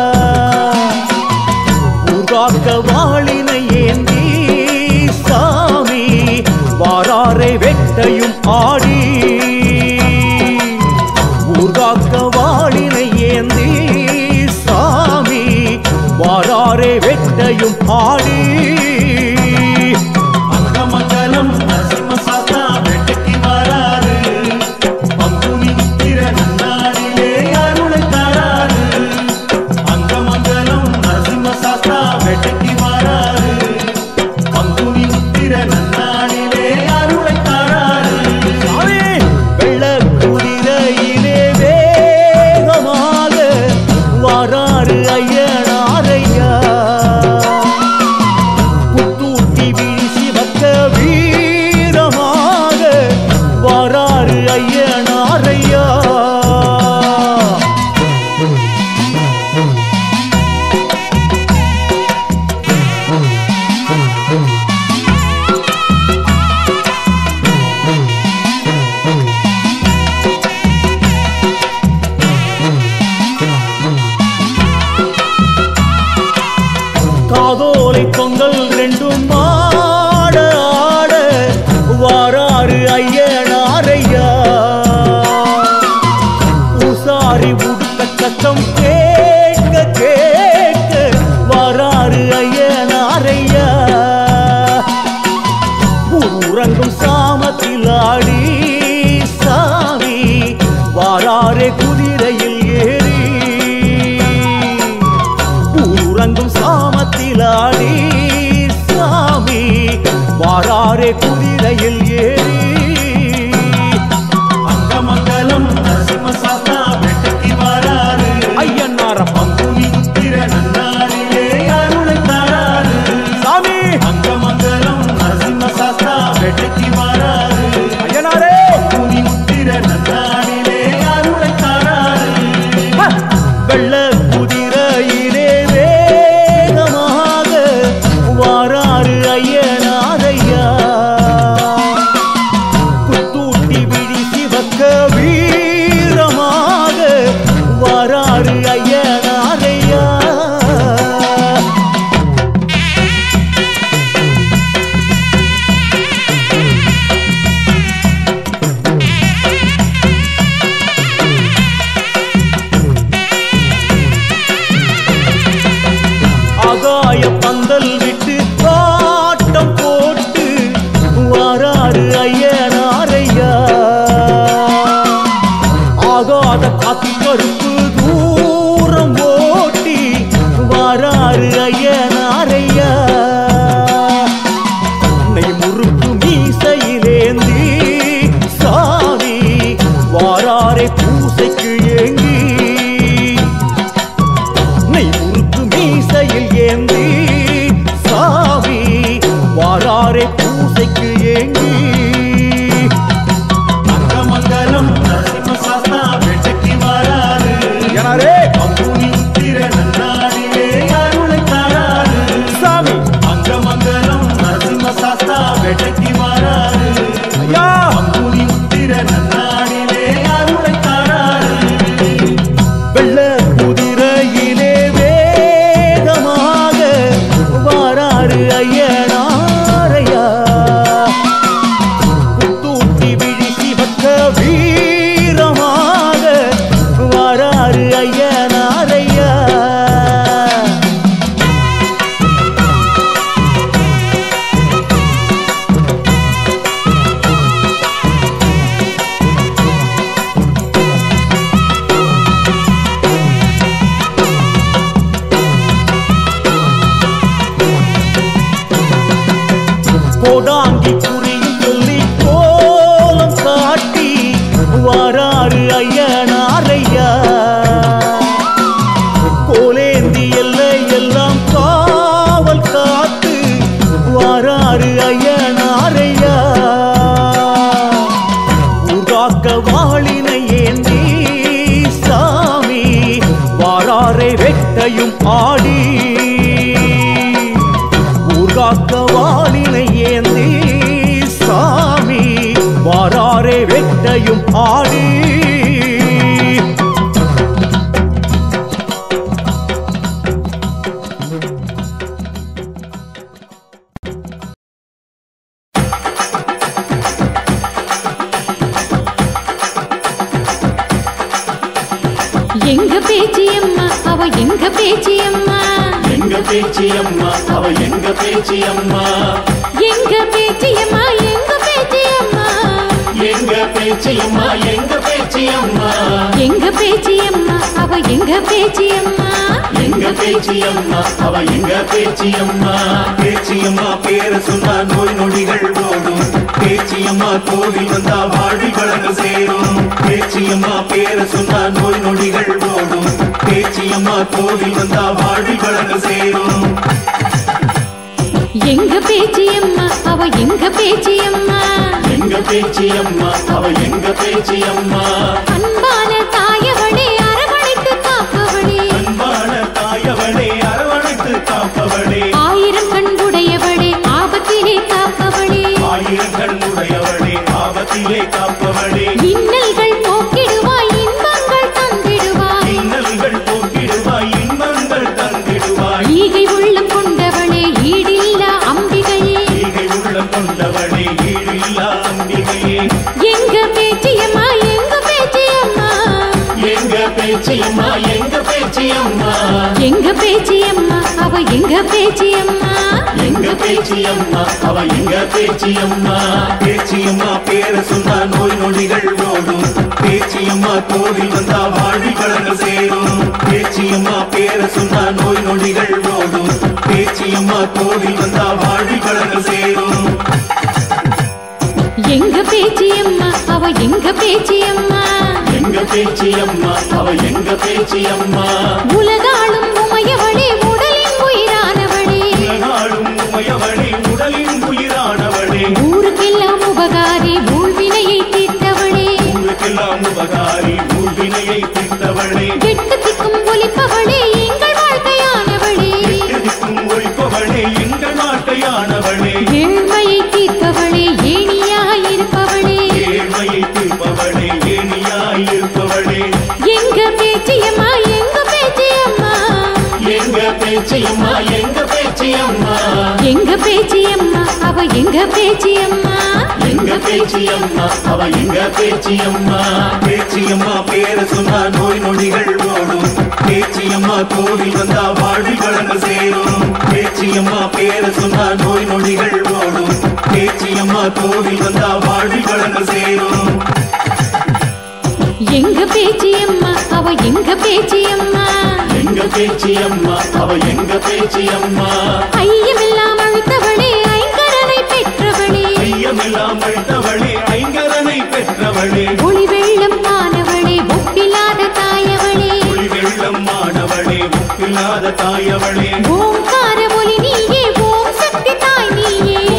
[SPEAKER 4] ஊர்காக்க வாளினை ஏந்தி சாமி வாராரை வெட்டையும் ஆடி ஊர்காக்க வாளினை ஏந்தி சாமி வாராரை வெட்டையும் ஆடி
[SPEAKER 5] அங்கமங்கலம் நரசிம்ம சாஸ்தா வெட்டுக்கு வராரு பங்குனி உத்திர நன்னாளிலே அருளை தராரு அங்கமங்கலம் நரசிம்ம சாஸ்தா வெட்டுக்கு வராரு பங்குனி உத்திர நன்னாளிலே அருளை தராரு
[SPEAKER 4] சாமி, வெள்ளக் குதிரையிலே வேகமாக வாராறு ஐயனாரையா புத்தூட்டி வீசி வக்க வீரமாக வாராறு ஐயனாரையா காதோலை பொங்கல் ரெண்டும் ஆட ஆட வாராறு ஐயனாரையா பூசாரி உடுக்க சத்தம் கேட்க கேட்க வாராறு ஐயனாரையா உறங்கும் சாமத்தில் ஆடி சாமி வாராரே குதிரையில் ஏறி ஊரங்கும் சாமத்திலாடி சாமி வாராரே குதிரையில் ஏறி
[SPEAKER 5] அங்கமங்கலம் நரசிம்ம சாஸ்தா வெட்டுக்கு வராரு
[SPEAKER 4] ஐயனார
[SPEAKER 5] பங்குனி உத்திர நன்னாளிலே அருளை தராரு
[SPEAKER 4] சாமி
[SPEAKER 5] அங்கமங்கலம் நரசிம்ம சாஸ்தா வெட்டுக்கு வராரு
[SPEAKER 4] ஐயனாரே
[SPEAKER 5] பங்குனி உத்திர நன்னாளிலே அருளை தராரு
[SPEAKER 4] ஹ! வெள்ள குதிரையிலே வேகமாக வாராறு ஐயனாரையா குத்தூட்டி விழிசி வக்க வீரமாக வாராறு ஐயனாரையா ஆகாய பந்தல் விட்டு காட்டம் போட்டு வாராறு ஐயனாரையா ஆகாத காத்தி கருப்பு தூரம் ஓட்டி வாராறு ஐயனாரையா நெய் முறுக்கு மீசையிலேந்தி சாமி வாராரை பூசைக்கு ஏங்கி நெய் முறுக்கு மீசையில் ஏந்தி சாமி வாராரே பூசைக்கு ஏங்கி
[SPEAKER 5] அங்கமங்கலம் நரசிம்ம சாஸ்தா வெட்டக்கி மாறாரு
[SPEAKER 4] யாரே
[SPEAKER 5] அம்புனி உத்திர நன்னாடிலே அருளை தாராரு
[SPEAKER 4] சாமி
[SPEAKER 5] அங்கமங்கலம் நரசிம்ம சாஸ்தா வெட்டக்கி மாறாரு
[SPEAKER 4] ஐயா
[SPEAKER 5] அம்புனி உத்திர நன்னாடிலே அருளை தாராரு
[SPEAKER 4] வெள்ள குதிரையிலே வேகமாக வாராரு ஐயனாரையா குத்தூட்டி விழி சிவக்க வீரமாக வாராரு ஐயனாரையா கோடாங்கி குறியும் சொல்லி கோலம் காட்டி வாராரு ஐயனாரையா கோலேந்தி எல்லை எல்லாம் காவல் காத்து வாராரு ஐயனாரையா ஊர்காக்க வாளினை ஏந்தி சாமி வாராரை வெட்டையும் ஆடி ஊர்காக்க வாளினை ஏந்தி சாமி வாராரே வெட்டையும் ஆடி
[SPEAKER 3] எங்க பேச்சியம்மா அவ எங்க பேச்சியம்மா
[SPEAKER 5] எங்க பேச்சி அம்மா அவ எங்க பேச்சி அம்மா
[SPEAKER 3] எங்க பேச்சியம்மா எங்க பேச்சியம்மா
[SPEAKER 5] எங்க பேச்சி அம்மா எங்க பேச்சி அம்மா
[SPEAKER 3] எங்க பேச்சியம்மா அவ எங்க பேச்சியம்மா
[SPEAKER 5] எங்க பேச்சி அம்மா அவ எங்க பேச்சி அம்மா பேச்சி அம்மா பேர சொன்னா நோய் நொடிகள் ஓடும் பேச்சி அம்மா கோவில் வந்தா வாழ்வி வழங்க சேரும் பேச்சி அம்மா பேர சொன்னா நோய் நொடிகள் ஓடும் பேச்சி அம்மா கோவில் வந்தா வாழ்வி வழங்க சேரும்
[SPEAKER 3] எங்க பேச்சியம்மா அவ எங்க பேச்சியம்மா
[SPEAKER 5] எங்க பேச்சி அம்மா அவ எங்க பேச்சி அம்மா
[SPEAKER 3] அன்பான தாயவளே அரவணைத்து காப்பவளே
[SPEAKER 5] அன்பான தாயவளே அரவணைத்து காப்பவளே
[SPEAKER 3] ஆயிரம் கண்புடையவளே ஆபத்திலே காப்பவளே
[SPEAKER 5] ஆயிரம் கண்ணுடையவளே ஆபத்திலே காப்பவளே
[SPEAKER 3] இன்னல்கள் போக்கிடுவாய் இன்பங்கள் தந்திடுவாய்
[SPEAKER 5] இன்னல்கள் போக்கிடுவாய் இன்பங்கள் தந்திடுவாய்
[SPEAKER 3] ஈகை உள்ளம் கொண்டவளே ஈடில்லா அம்பிகையே
[SPEAKER 5] ஈகை உள்ளம் கொண்டவளே ஈடில்லா அம்பிகையே
[SPEAKER 3] எங்க பேச்சியம்மா எங்க பேச்சியம்மா
[SPEAKER 5] எங்க பேச்சியம்மா எங்க பேச்சியம்மா
[SPEAKER 3] எங்க பேச்சியம்மா அவ எங்க பேச்சியம்மா
[SPEAKER 5] எங்க பேச்சியம்மா அவ எங்க பேச்சியம்மா பேச்சியம்மா பேர சொன்னா நோய் நொடிகள் ஓடும் பேச்சியம்மா கோவில் வந்தா வாழ்வி வழங்க சேரும் பேச்சியம்மா பேர சொன்னா நோய் நொடிகள் ஓடும் பேச்சியம்மா கோவில் வந்தா வாழ்வி வழங்க சேரும்
[SPEAKER 3] எங்க பேச்சியம்மா அவ எங்க பேச்சியம்மா
[SPEAKER 5] எங்க பேச்சியம்மா அவ எங்க பேச்சியம்மா
[SPEAKER 3] உலகாளும் உமையவளே உடலின் உயிரானவளே
[SPEAKER 5] உலகாடும் உமையவளே உடலின் உயிரானவளே
[SPEAKER 3] ஊருக்கெல்லாம் உபகாரி ஊழ்வினையை தீர்த்தவளே
[SPEAKER 5] ஊருக்கெல்லாம் உபகாரி ஊழ்வினையை தீர்த்தவளே
[SPEAKER 3] எட்டு திக்கும் ஒலிப்பவளே எங்கள் வாழ்க்கையானவளே
[SPEAKER 5] எதிர்க்கும் ஒழிப்பவளே எங்கள் நாட்டையானவளே
[SPEAKER 3] ஏழ்மையை தீர்ப்பவளே ஏணியாயிருப்பவளே
[SPEAKER 5] ஏழ்மையை தீர்ப்பவளே ஏனியாயிருப்பவளே
[SPEAKER 3] எங்க பேச்சியம்மா எங்க பேச்சியம்மா
[SPEAKER 5] எங்க பேச்சியம்மா எங்க பேச்சியம்மா
[SPEAKER 3] எங்க பேச்சியம்மா அவ எங்க பேச்சியம்மா
[SPEAKER 5] எங்க பேச்சியம்மா அவ எங்க பேச்சியம்மா பேச்சியம்மா பேர சொன்னா நோய் நொடிகள் ஓடும் பேச்சியம்மா கோவில் வந்தா வாழ்வி வழங்க சேரும் பேச்சியம்மா பேர சொன்னா நோய் நொடிகள் ஓடும் பேச்சியம்மா கோவில் வந்தா வாழ்வி வழங்க சேரும்
[SPEAKER 3] எங்க பேச்சியம்மா அவ எங்க பேச்சியம்மா
[SPEAKER 5] எங்க பேச்சியம்மா அவ எங்க பேச்சியம்மா
[SPEAKER 3] ஐயமெல்லாம் அழுத்தவளே ஐங்கரனை பெற்றவளே
[SPEAKER 5] ஐயமெல்லாம் அழித்தவளே ஐங்கரனை பெற்றவளே
[SPEAKER 3] ஒளி வெள்ளம் ஆனவளே ஒப்பில்லாத தாயவளே
[SPEAKER 5] ஒளி வெள்ளம் மாணவளே ஒப்பில்லாத தாயவளே
[SPEAKER 3] ஓங்கார ஒலி நீயே ஓம் சக்தி தாய் நீயே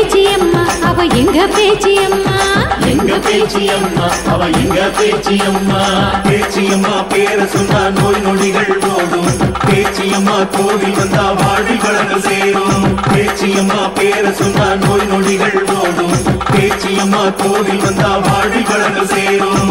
[SPEAKER 1] பேச்சியம்மா அவ எங்க பேச்சியம்மா
[SPEAKER 5] எங்க பேச்சியம்மா அவ எங்க பேச்சியம்மா பேச்சியம்மா பேர சொன்னா நோய் நொடிகள் ஓடும் பேச்சியம்மா கோவில் வந்தா வாழ்வில் வளங்கள் சேரும் பேச்சியம்மா பேர சொன்னா நோய் நொடிகள் ஓடும் பேச்சியம்மா கோவில் வந்தா வாழ்வில் வளங்கள் சேரும்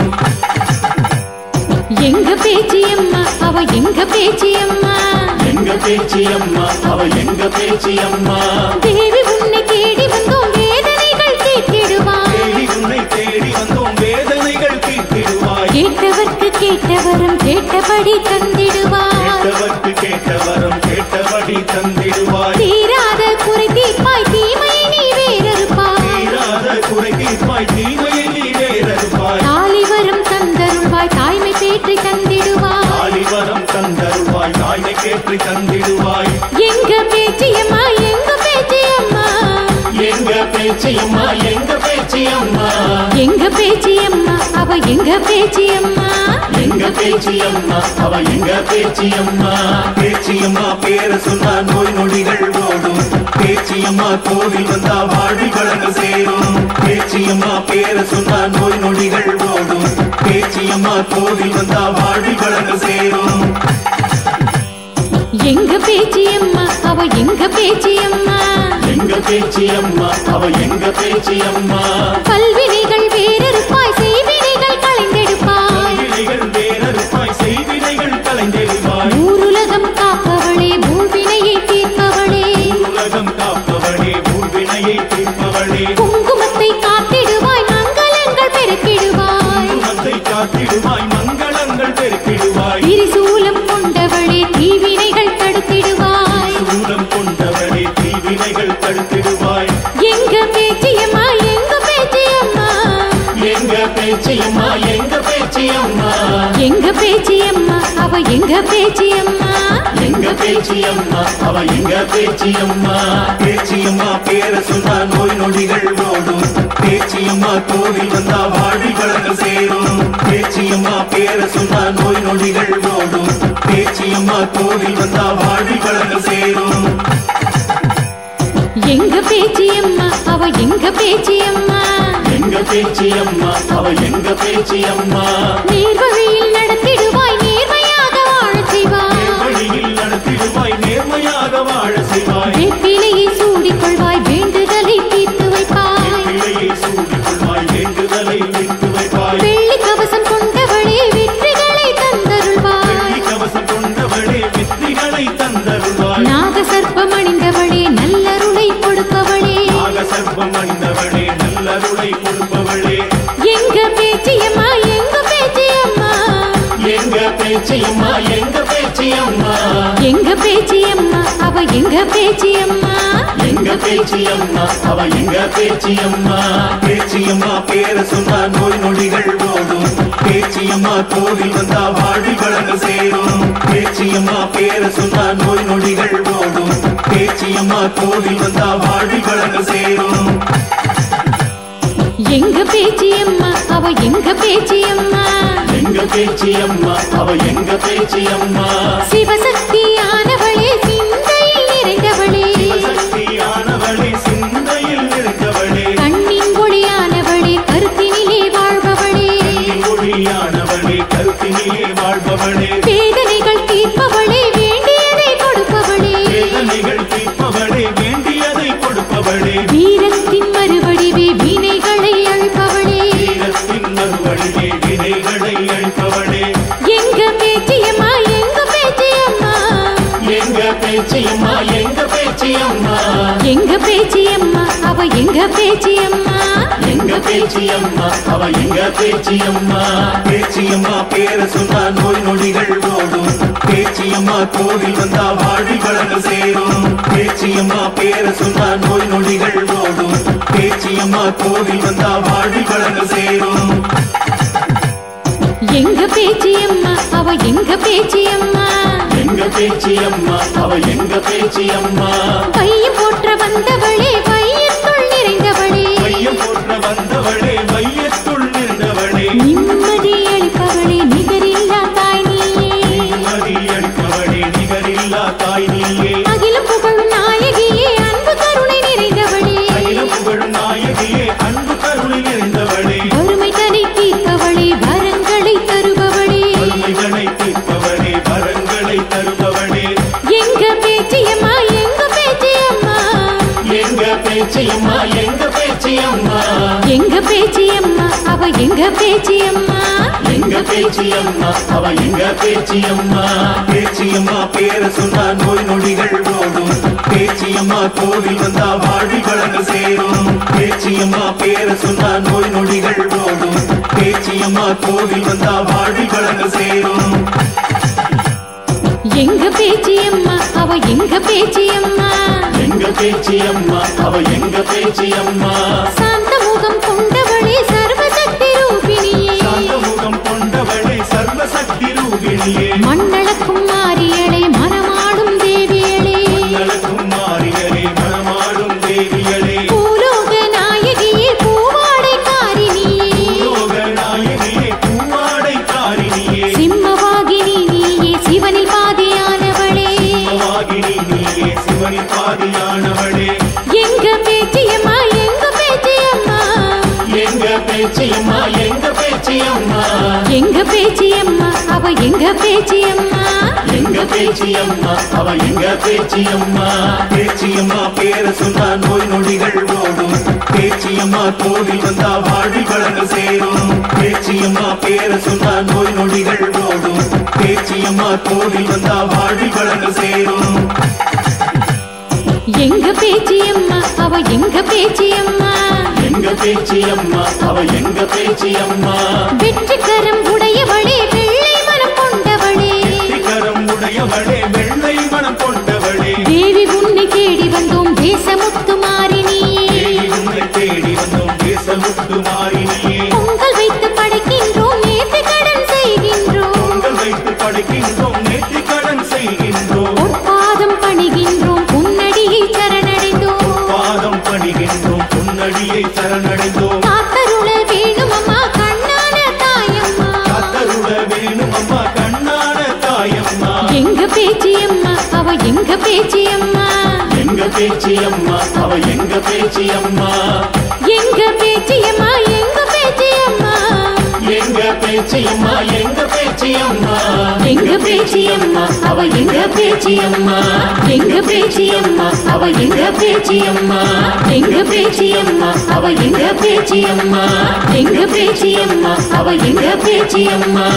[SPEAKER 1] எங்க பேச்சியம்மா அவ எங்க பேச்சியம்மா
[SPEAKER 5] எங்க பேச்சியம்மா அவ எங்க பேச்சியம்மா
[SPEAKER 1] தேவி உன்னை தேடி வந்தோம் வேதனைகள் தீர்த்திடுவாய்
[SPEAKER 5] தேடி உன்னை தேடி வந்தோம் வேதனைகள் தீர்த்திடுவாய்
[SPEAKER 1] கேட்டவர்க்கு கேட்டவரம் கேட்டபடி தந்திடுவாய்
[SPEAKER 5] கேட்டவர்க்கு கேட்ட வரம் கேட்டபடி தந்திடுவாய்
[SPEAKER 1] தீராத குறை தீர்ப்பாய் தீமையை நீ வேறறுப்பாய்
[SPEAKER 5] தீராத குறை தீர்ப்பாய் தீமையை நீ வேறறுப்பாய்
[SPEAKER 1] தாலி வரம் தந்தருள்வாய் தாய்மை பேற்றி தந்திடுவாய்
[SPEAKER 5] ஆலிவரம் தந்தருவாய் தாய்மை கேட்டு தந்திடுவாய்
[SPEAKER 1] எங்க பேச்சியம்மா எங்க பேச்சியம்மா
[SPEAKER 5] எங்க பேச்சியம்மா எங்க பேச்சியம்மா
[SPEAKER 1] எங்க பேச்சியம்மா அவ எங்க பேச்சியம்மா
[SPEAKER 5] எங்க பேச்சியம்மா அவ எங்க பேச்சியம்மா பேச்சியம்மா பேர சொன்னா நோய் நொடிகள் ஓடும் பேச்சியம்மா கோவில் வந்தா வாழ்வில் வளங்கள் சேரும் பேச்சியம்மா பேர சொன்னா நோய் நொடிகள் ஓடும் பேச்சியம்மா கோவில் வந்தா வாழ்வில் வளங்கள் சேரும்
[SPEAKER 1] எங்க பேச்சியம்மா அவ எங்க பேச்சியம்மா
[SPEAKER 5] எங்க பேச்சியம்மா அவ எங்க பேச்சியம்மா
[SPEAKER 1] பல்வினைகள் வேறறுப்பாய் செய்வினைகள் களைந்தெடுப்பாய்
[SPEAKER 5] வினைகள் வேறறுப்பாய் செய்வினைகள் கலைந்தெறிவாய்
[SPEAKER 1] ஊருலகம் காப்பவளே பூவினையை தீர்ப்பவளே
[SPEAKER 5] உலகம் காப்பவளே ஊர்வினையை தீர்ப்பவளே
[SPEAKER 1] குங்குமத்தை காத்திடுவாய் மங்களங்கள் பெருக்கிடுவாய்
[SPEAKER 5] குணத்தை காத்திடுவாய் மங்களங்கள் பெருக்கிடுவாய்
[SPEAKER 1] திரிசூலம் கொண்டவளே தீவினைகள் தடுத்திடுவாய்
[SPEAKER 5] சூலம் கொண்டவளே தீவினைகள் தடுத்திடுவாய்
[SPEAKER 1] எங்க பேச்சியம்மா எங்க பேச்சியம்மா
[SPEAKER 5] எங்க பேச்சியம்மா எங்க பேச்சியம்மா
[SPEAKER 1] எங்க பேச்சியம்மா அவ எங்க பேச்சியம்மா
[SPEAKER 5] எங்க பேச்சியம்மா அவ எங்க பேச்சியம்மா பேச்சியம்மா பேர சொன்னா நோய் நொடிகள் ஓடும் பேச்சியம்மா கோவில் வந்தா வாழ்வில் வளங்கள் சேரும் பேச்சியம்மா பேர சொன்னா நோய் நொடிகள் ஓடும் பேச்சியம்மா கோவில் வந்தா வாழ்வில் வளங்கள் சேரும்
[SPEAKER 1] எங்க பேச்சியம்மா அவ எங்க பேச்சியம்மா
[SPEAKER 5] எங்க பேச்சியம்மா அவ எங்க பேச்சியம்மா
[SPEAKER 1] நீர்வழியில் நடத்திடுவாய் நேர்மையாக வாழச் செய்வாய்
[SPEAKER 5] வழியில் நடத்திடுவாய் நேர்மையாக வாழ செய்வாய்
[SPEAKER 1] வேப்பிலையை சூடிக்கொள்வாய் வேண்டுதலை தீர்த்து வைப்பாய்
[SPEAKER 5] பிள்ளையை சூடிக்கொள்வாய் வேண்டுதலை வைத்து வைப்பாய்
[SPEAKER 1] வெள்ளி கவசம் கொண்டவளே வெற்றிகளை தந்தருள்வாய்
[SPEAKER 5] வெள்ளி கவசம் கொண்டவளே வெற்றிகளை தந்தருள்வாய்
[SPEAKER 1] நாக சர்ப்பம் அணிந்தவளே நல்லருளை கொடுப்பவளே
[SPEAKER 5] நாக சர்ப்பம் அணிந்தவளே நல்லருளை கொடுப்பவளே
[SPEAKER 1] எங்க பேச்சியம்மா எங்க பேச்சியம்மா
[SPEAKER 5] எங்க பேச்சியம்மா எங்க பேச்சியம்மா
[SPEAKER 1] எங்க பேச்சியம்மா அவ எங்க பேச்சியம்மா
[SPEAKER 5] எங்க பேச்சியம்மா அவ எங்க பேச்சியம்மா பேச்சியம்மா பேர சொன்னா நோய் நொடிகள் ஓடும் பேச்சியம்மா கோவில் வந்தா வாழ்வில் வளங்கள் சேரும் பேச்சியம்மா பேர சொன்னா நோய் நொடிகள் ஓடும் பேச்சியம்மா கோவில் வந்தா வாழ்வில் வளங்கள் சேரும்
[SPEAKER 1] எங்க பேச்சியம்மா அவ எங்க பேச்சியம்மா
[SPEAKER 5] எங்க பேச்சியம்மா அவ எங்க பேச்சியம்மா
[SPEAKER 1] சிவசக்தியானவளே சிந்தையில் நிறைந்தவளே
[SPEAKER 5] சக்தியானவளே சிந்தையில் நிற்கவளே
[SPEAKER 1] கண்ணின் ஒளியானவளே கருத்தினிலே வாழ்பவளே
[SPEAKER 5] மொழியானவளே கருத்தினிலே வாழ்பவளே
[SPEAKER 1] வேதனைகள் தீர்ப்பவளே வேண்டியதை கொடுப்பவளே
[SPEAKER 5] வேதனைகள் தீர்ப்பவளே வேண்டியதை கொடுப்பவளே
[SPEAKER 1] வீரத்தின் மறுவடிவே வினைகளை அழிப்பவளே
[SPEAKER 5] வீரத்தின் மறுவழியே வினைகளை அழிப்பவளே
[SPEAKER 1] எங்க பேச்சியம்மா எங்க பேச்சியம்மா
[SPEAKER 5] எங்க பேச்சியம்மா எங்க பேச்சியம்மா
[SPEAKER 1] எங்க பேச்சியம்மா அவ எங்க பேச்சியம்மா
[SPEAKER 5] எங்க பேச்சியம்மா அவ எங்க பேச்சியம்மா பேச்சியம்மா பேர சொன்னா நோய் நொடிகள் ஓடும் பேச்சியம்மா கோவில் வந்தா வாழ்வில் வளங்கள் சேரும் பேச்சியம்மா பேர சொன்னா நோய் நொடிகள் ஓடும் பேச்சியம்மா கோவில் வந்தா வாழ்வில் வளங்கள் சேரும்
[SPEAKER 1] எங்க பேச்சியம்மா அவ எங்க பேச்சியம்மா
[SPEAKER 5] எங்க பேச்சியம்மா அவ எங்க பேச்சியம்மா
[SPEAKER 1] பையம் போற்ற வந்தவளே பையத்துள் நிறைந்தவளே
[SPEAKER 5] மையம் போற்ற வந்தவளே மையத்துள் நின்றவளே
[SPEAKER 1] நிம்மதி அளிப்பவளே நிகரில்லா தாய் நீயே
[SPEAKER 5] நிம்மதி அளிப்பவளே நிகரில்லா தாய் நீயே
[SPEAKER 1] அகிலம் புகழும் நாயகியே அன்பு கருணை நிறைந்தவளே
[SPEAKER 5] அகிலம் புகழ் தருபவளே
[SPEAKER 1] எங்க பேச்சியம்மா எங்க பேச்சியம்மா
[SPEAKER 5] எங்க பேச்சியம்மா எங்க பேச்சியம்மா
[SPEAKER 1] எங்க பேச்சியம்மா அவ எங்க பேச்சியம்மா
[SPEAKER 5] எங்க பேச்சியம்மா அவ எங்க பேச்சியம்மா பேச்சியம்மா பேர சொன்னா நோய் நொடிகள் ஓடும் பேச்சியம்மா கோவில் வந்தா வாழ்வி வளங்கள் சேரும் பேச்சியம்மா பேர சொன்னா நோய் நொடிகள் ஓடும் பேச்சியம்மா கோவில் வந்தா வாழ்வி வளங்கள் சேரும்
[SPEAKER 1] எங்க பேச்சியம்மா அவ எங்க பேச்சியம்மா
[SPEAKER 5] எங்க பேச்சியம்மா அவ எங்க பேச்சியம்மா
[SPEAKER 1] சாந்த முகம் கொண்டவளே சர்வசக்தி ரூபிணியே
[SPEAKER 5] சாந்த முகம் கொண்டவளே சர்வசக்தி ரூபிணியே
[SPEAKER 1] மண்ணளக்கும் மாறியளே மனமாடும் தேவியளே
[SPEAKER 5] மங்களக்கும் மாறியலே மனமாடும் தேவியலே
[SPEAKER 1] பூலோக நாயகியே பூவாடை காரினியே
[SPEAKER 5] லோக நாயகியே பூவாடை காரிணியே
[SPEAKER 1] சிம்மவாகினி நீயே சிவனில் பாதியானவளே
[SPEAKER 5] வாகினி நீயே சிவனின் பாதியானவளே
[SPEAKER 1] எங்க பேச்சியம்மா எங்க பேச்சியம்மா
[SPEAKER 5] எங்க பேச்சியம்மா எங்க பேச்சியம்மா
[SPEAKER 1] எங்க பேச்சியம்மா அவ எங்க பேச்சியம்மா
[SPEAKER 5] எங்க பேச்சியம்மா அவ எங்க பேச்சியம்மா பேச்சியம்மா பேர சொன்னா நோய் நொடிகள் ஓடும் பேச்சியம்மா கோவில் வந்தா வாழ்வி வளங்கள் சேரும் பேச்சியம்மா பேர சொன்னா நோய் நொடிகள் ஓடும் பேச்சியம்மா கோவில் வந்தா வாழ்வி வளங்கள் சேரும்
[SPEAKER 1] எங்க பேச்சியம்மா அவ எங்க பேச்சியம்மா
[SPEAKER 5] எங்க பேச்சியம்மா அவ எங்க பேச்சியம்மா
[SPEAKER 1] வெற்றிக்கரம் உடையவளே வெள்ளை மனம் கொண்டவளே
[SPEAKER 5] கரம் உடையவளே வெள்ளை மனம் கொண்டவளே
[SPEAKER 1] தேவி உன்னை தேடி வந்தோம் தேசமுத்து மாறினியே
[SPEAKER 5] தேவி உன்னை தேடி வந்தோம் தேசமுத்து மாறினியே
[SPEAKER 1] பொங்கல் வைத்து படைக்கின்றோம் நேர்த்தி கடன் செய்கின்றோம்
[SPEAKER 5] பொங்கல் வைத்து படைக்கின்றோம் நேர்த்தி கடன் செய்கின்றோம்
[SPEAKER 1] பொற்பாதம் பணிகின்றோம் உன்னடியை சரணடைந்தோம்
[SPEAKER 5] பாதம் பணிகின்றோம் பொன்னடியை சரணடைந்தோம்
[SPEAKER 1] காத்தருள வேணும் அம்மா கண்ணான தாயம்மா
[SPEAKER 5] கத்தருட வேணும் அம்மா கண்ணான தாயம்மா
[SPEAKER 1] எங்க பேச்சியம்மா அவ எங்க பேச்சியம்மா
[SPEAKER 5] எங்க பேச்சியம்மா அவ எங்க பேச்சியம்மா
[SPEAKER 1] எங்க பேச்சியம்மா எங்க பேச்சியம்மா
[SPEAKER 5] எங்க பேச்சியம்மா எங்க பேச்சியம்மா
[SPEAKER 1] எங்க பேச்சியம்மா அவ எங்க பேச்சியம்மா எங்க பேச்சியம்மா அவ எங்க பேச்சியம்மா எங்க பேச்சியம்மா அவ எங்க பேச்சியம்மா எங்க பேச்சியம்மா அவ எங்க பேச்சியம்மா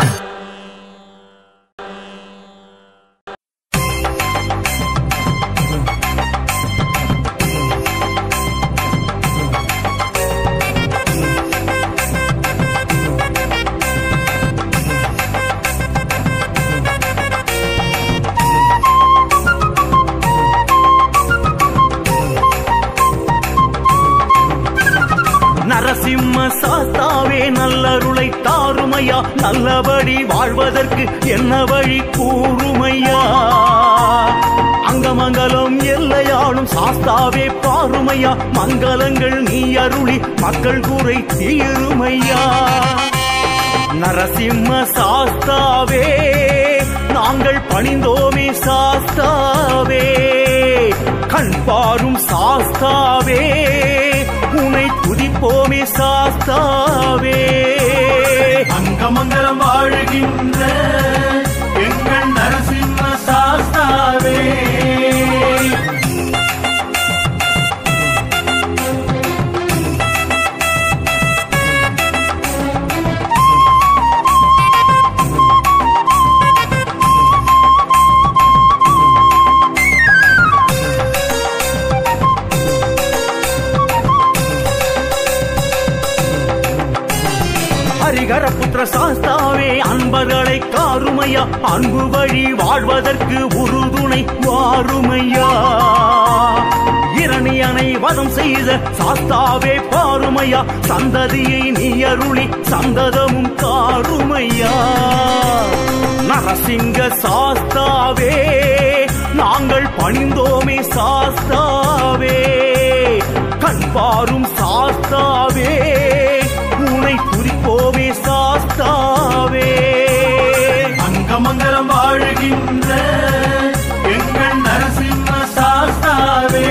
[SPEAKER 2] நரசிம்ம சாஸ்தாவே நல்லருளை தாருமையா நல்லபடி வாழ்வதற்கு என்ன வழி கூறுமையா அங்கமங்கலம் எல்லையாளும் சாஸ்தாவே பாருமையா மங்களங்கள் நீ அருளி மக்கள் குறை தீருமையா நரசிம்ம சாஸ்தாவே நாங்கள் பணிந்தோமே சாஸ்தாவே கண் பாரும் சாஸ்தாவே உனை துதிப்போமே சாஸ்தாவே
[SPEAKER 5] அங்கமங்கலம் வாழுகின்ற எங்கள் நரசிம்ம சாஸ்தாவே
[SPEAKER 2] ஹரிகர புத்திர சாஸ்தாவே அன்பர்களை காருமையா அன்பு வழி வாழ்வதற்கு உறுதுணை வாருமையா இரணியனை வதம் செய்த சாஸ்தாவே பாருமையா சந்ததியை நீ அருளி சந்ததமும் காருமையா நரசிங்க சாஸ்தாவே நாங்கள் பணிந்தோமே சாஸ்தாவே கண் பாரும் சாஸ்தாவே உனை துதிப்போமே சாஸ்தாவே
[SPEAKER 5] அங்கமங்கலம் வாழுகின்ற எங்கள் நரசிம்ம சாஸ்தாவே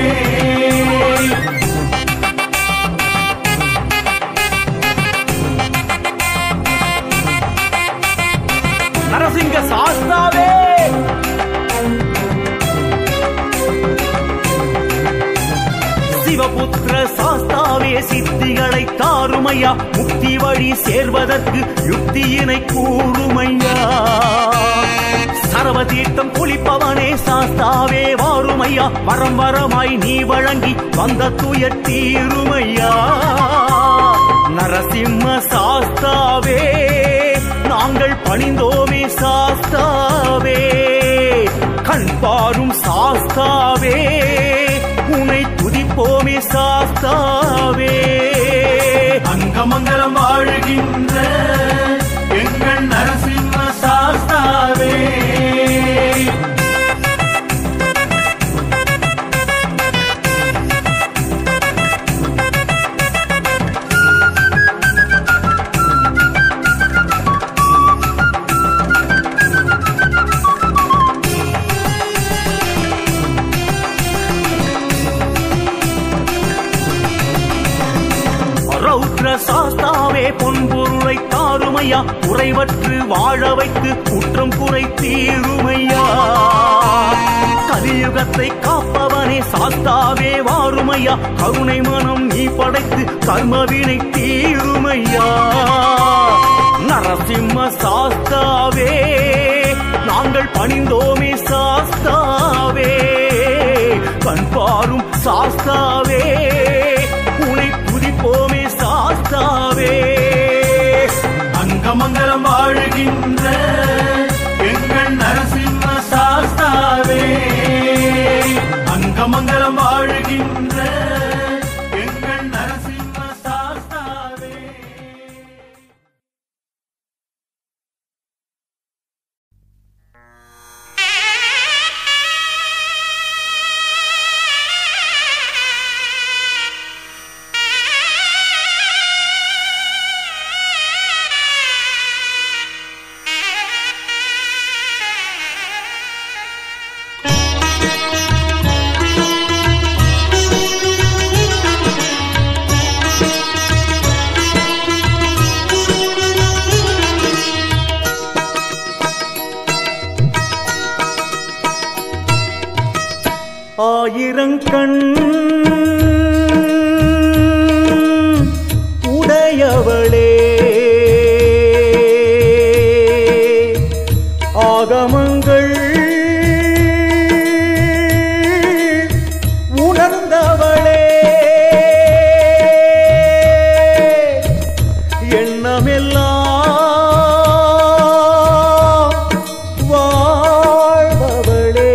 [SPEAKER 2] நரசிங்க சாஸ்தாவே சித்திகளை தாருமையா முக்தி வழி சேர்வதற்கு யுக்தியினை கூறுமையா சரவ தீர்த்தம் குளிப்பவனே சாஸ்தாவே வாருமையா வரம் வரமாய் நீ வழங்கி வந்த துயர் தீருமையா நரசிம்ம சாஸ்தாவே நாங்கள் பணிந்தோமே சாஸ்தாவே கண் பாரும் சாஸ்தாவே உனை துதிப்போமே சாஸ்தாவே
[SPEAKER 5] அங்கமங்கலம் வாழுகின்ற எங்கள் நரசிம்ம சாஸ்தாவே
[SPEAKER 2] ரௌத்ர சாஸ்தாவே பொன்பொருளை தாருமையா குறைவற்று வாழ வைத்து குற்றம் குறை தீருமையா கலியுகத்தை காப்பவனே சாஸ்தாவே வாருமையா கருணை மனம் நீ படைத்து கர்மவினை தீருமையா நரசிம்ம சாஸ்தாவே நாங்கள் பணிந்தோமே சாஸ்தாவே கண் பாரும் சாஸ்தாவே உனை துதிப்போமே சாஸ்தாவே
[SPEAKER 5] அங்கமங்கலம் வாழுகின்ற எங்கள் நரசிம்ம சாஸ்தாவே அங்கமங்கலம் வாழுகின்ற எங்கள் நரசிம்ம சாஸ்தாவே
[SPEAKER 2] ஆயிரங்கண் உடையவளே ஆகமங்கள் உணர்ந்தவளே எண்ணமெல்லாம் வாழ்பவளே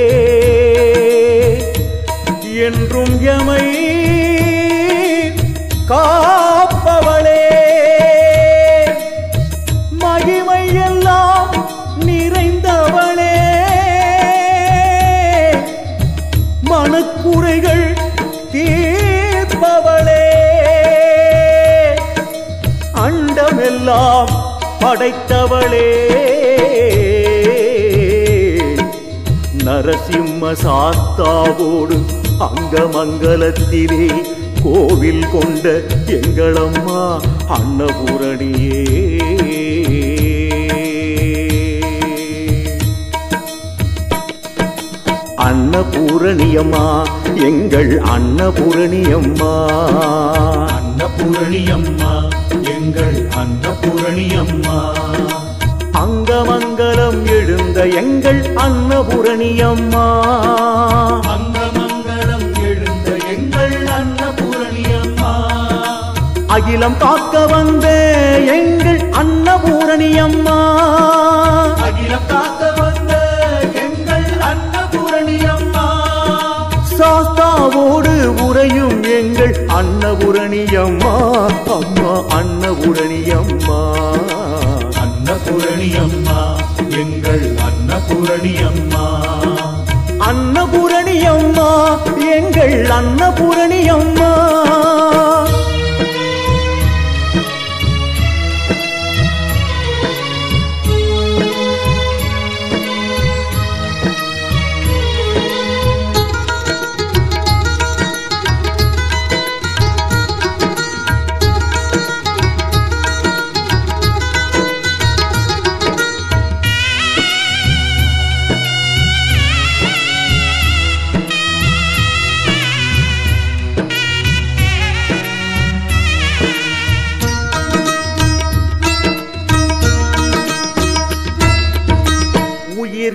[SPEAKER 2] என்றும் எமை காப்பவளே மகிமை எல்லாம் நிறைந்தவளே மனக்குறைகள் தீர்ப்பவளே அண்டமெல்லாம் படைத்தவளே நரசிம்ம சாஸ்தாவோடு அங்கமங்கலத்திலே கோவில் கொண்ட எங்களம்மா அன்னபூரணியே அன்னபூரணியம்மா எங்கள் அன்னபூரணியம்மா
[SPEAKER 5] அன்னபூரணியம்மா எங்கள் அன்னபூரணியம்மா
[SPEAKER 2] அங்கமங்கலம் எழுந்த எங்கள் அன்னபூரணியம்மா
[SPEAKER 5] அங்கமங்கலம் எழுந்த எங்கள் அன்னபூரணியம்மா
[SPEAKER 2] அகிலம் காக்க வந்த எங்கள் அன்னபூரணியம்மா
[SPEAKER 5] அகிலம் காக்க வந்த எங்கள் அன்னபூரணியம்மா
[SPEAKER 2] சாஸ்தாவோடு உறையும் எங்கள் அன்னபூரணியம்மா அம்மா அன்னபூரணியம்மா
[SPEAKER 5] அன்னபூரணியம்மா எங்கள் அன்னபூரணியம்மா
[SPEAKER 2] அன்னபூரணியம்மா எங்கள் அன்னபூரணியம்மா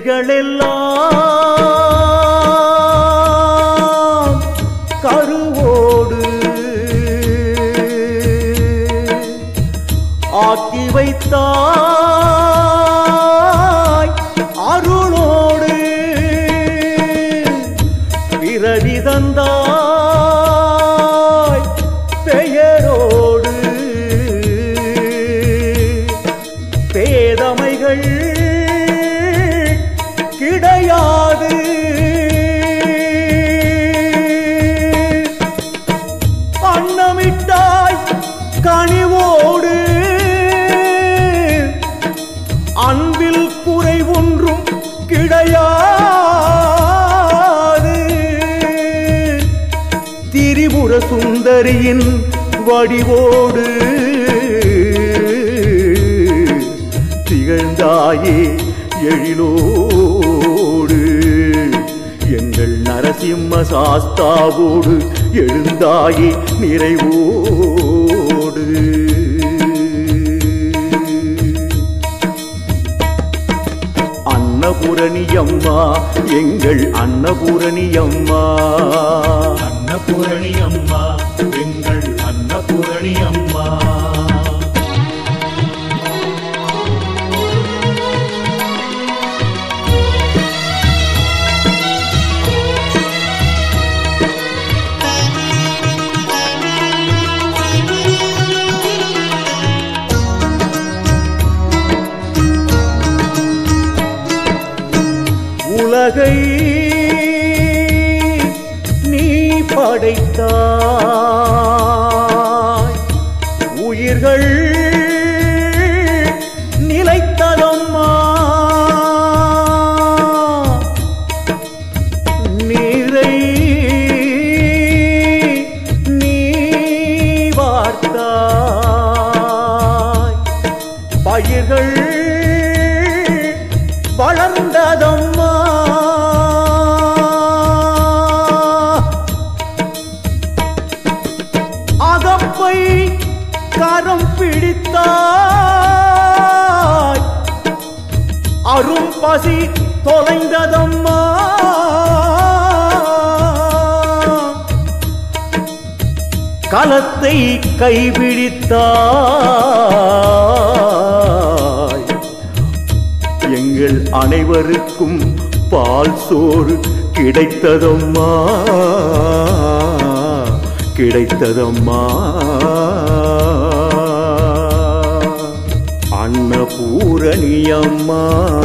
[SPEAKER 6] பெண்களெல்லாம் கருவோடு ஆக்கி வைத்தாய் அருளோடு பிறவி தந்தாய் பெயரோடு பேதமைகள் கிடையாது அன்னமிட்டாய் கனிவோடு அன்பில் குறை ஒன்றும் கிடையாது திரிபுர சுந்தரியின் வடிவோடு திகழ்ந்தாயே எழிலோடு எங்கள் நரசிம்ம சாஸ்தாவோடு எழுந்தாயே நிறைவோடு அன்னபூரணி அம்மா எங்கள் அன்னபூரணி அம்மா
[SPEAKER 5] அன்னபூரணி அம்மா எங்கள் அன்னபூரணி அம்மா
[SPEAKER 6] உலகை நீ படைத்தாய் உயிர்கள் நிலைத்ததம்மா நீரை நீ வார்த்தாய் பயிர்கள் வளர்ந்ததம்மா அகப்பை கரம் பிடித்தாய் அரும் பசி தொலைந்ததம்மா கலத்தை கைபிடித்தாய் எங்கள் அனைவருக்கும் பால் சோறு கிடைத்ததம்மா கிடைத்ததம்மா அன்னபூரணி அம்மா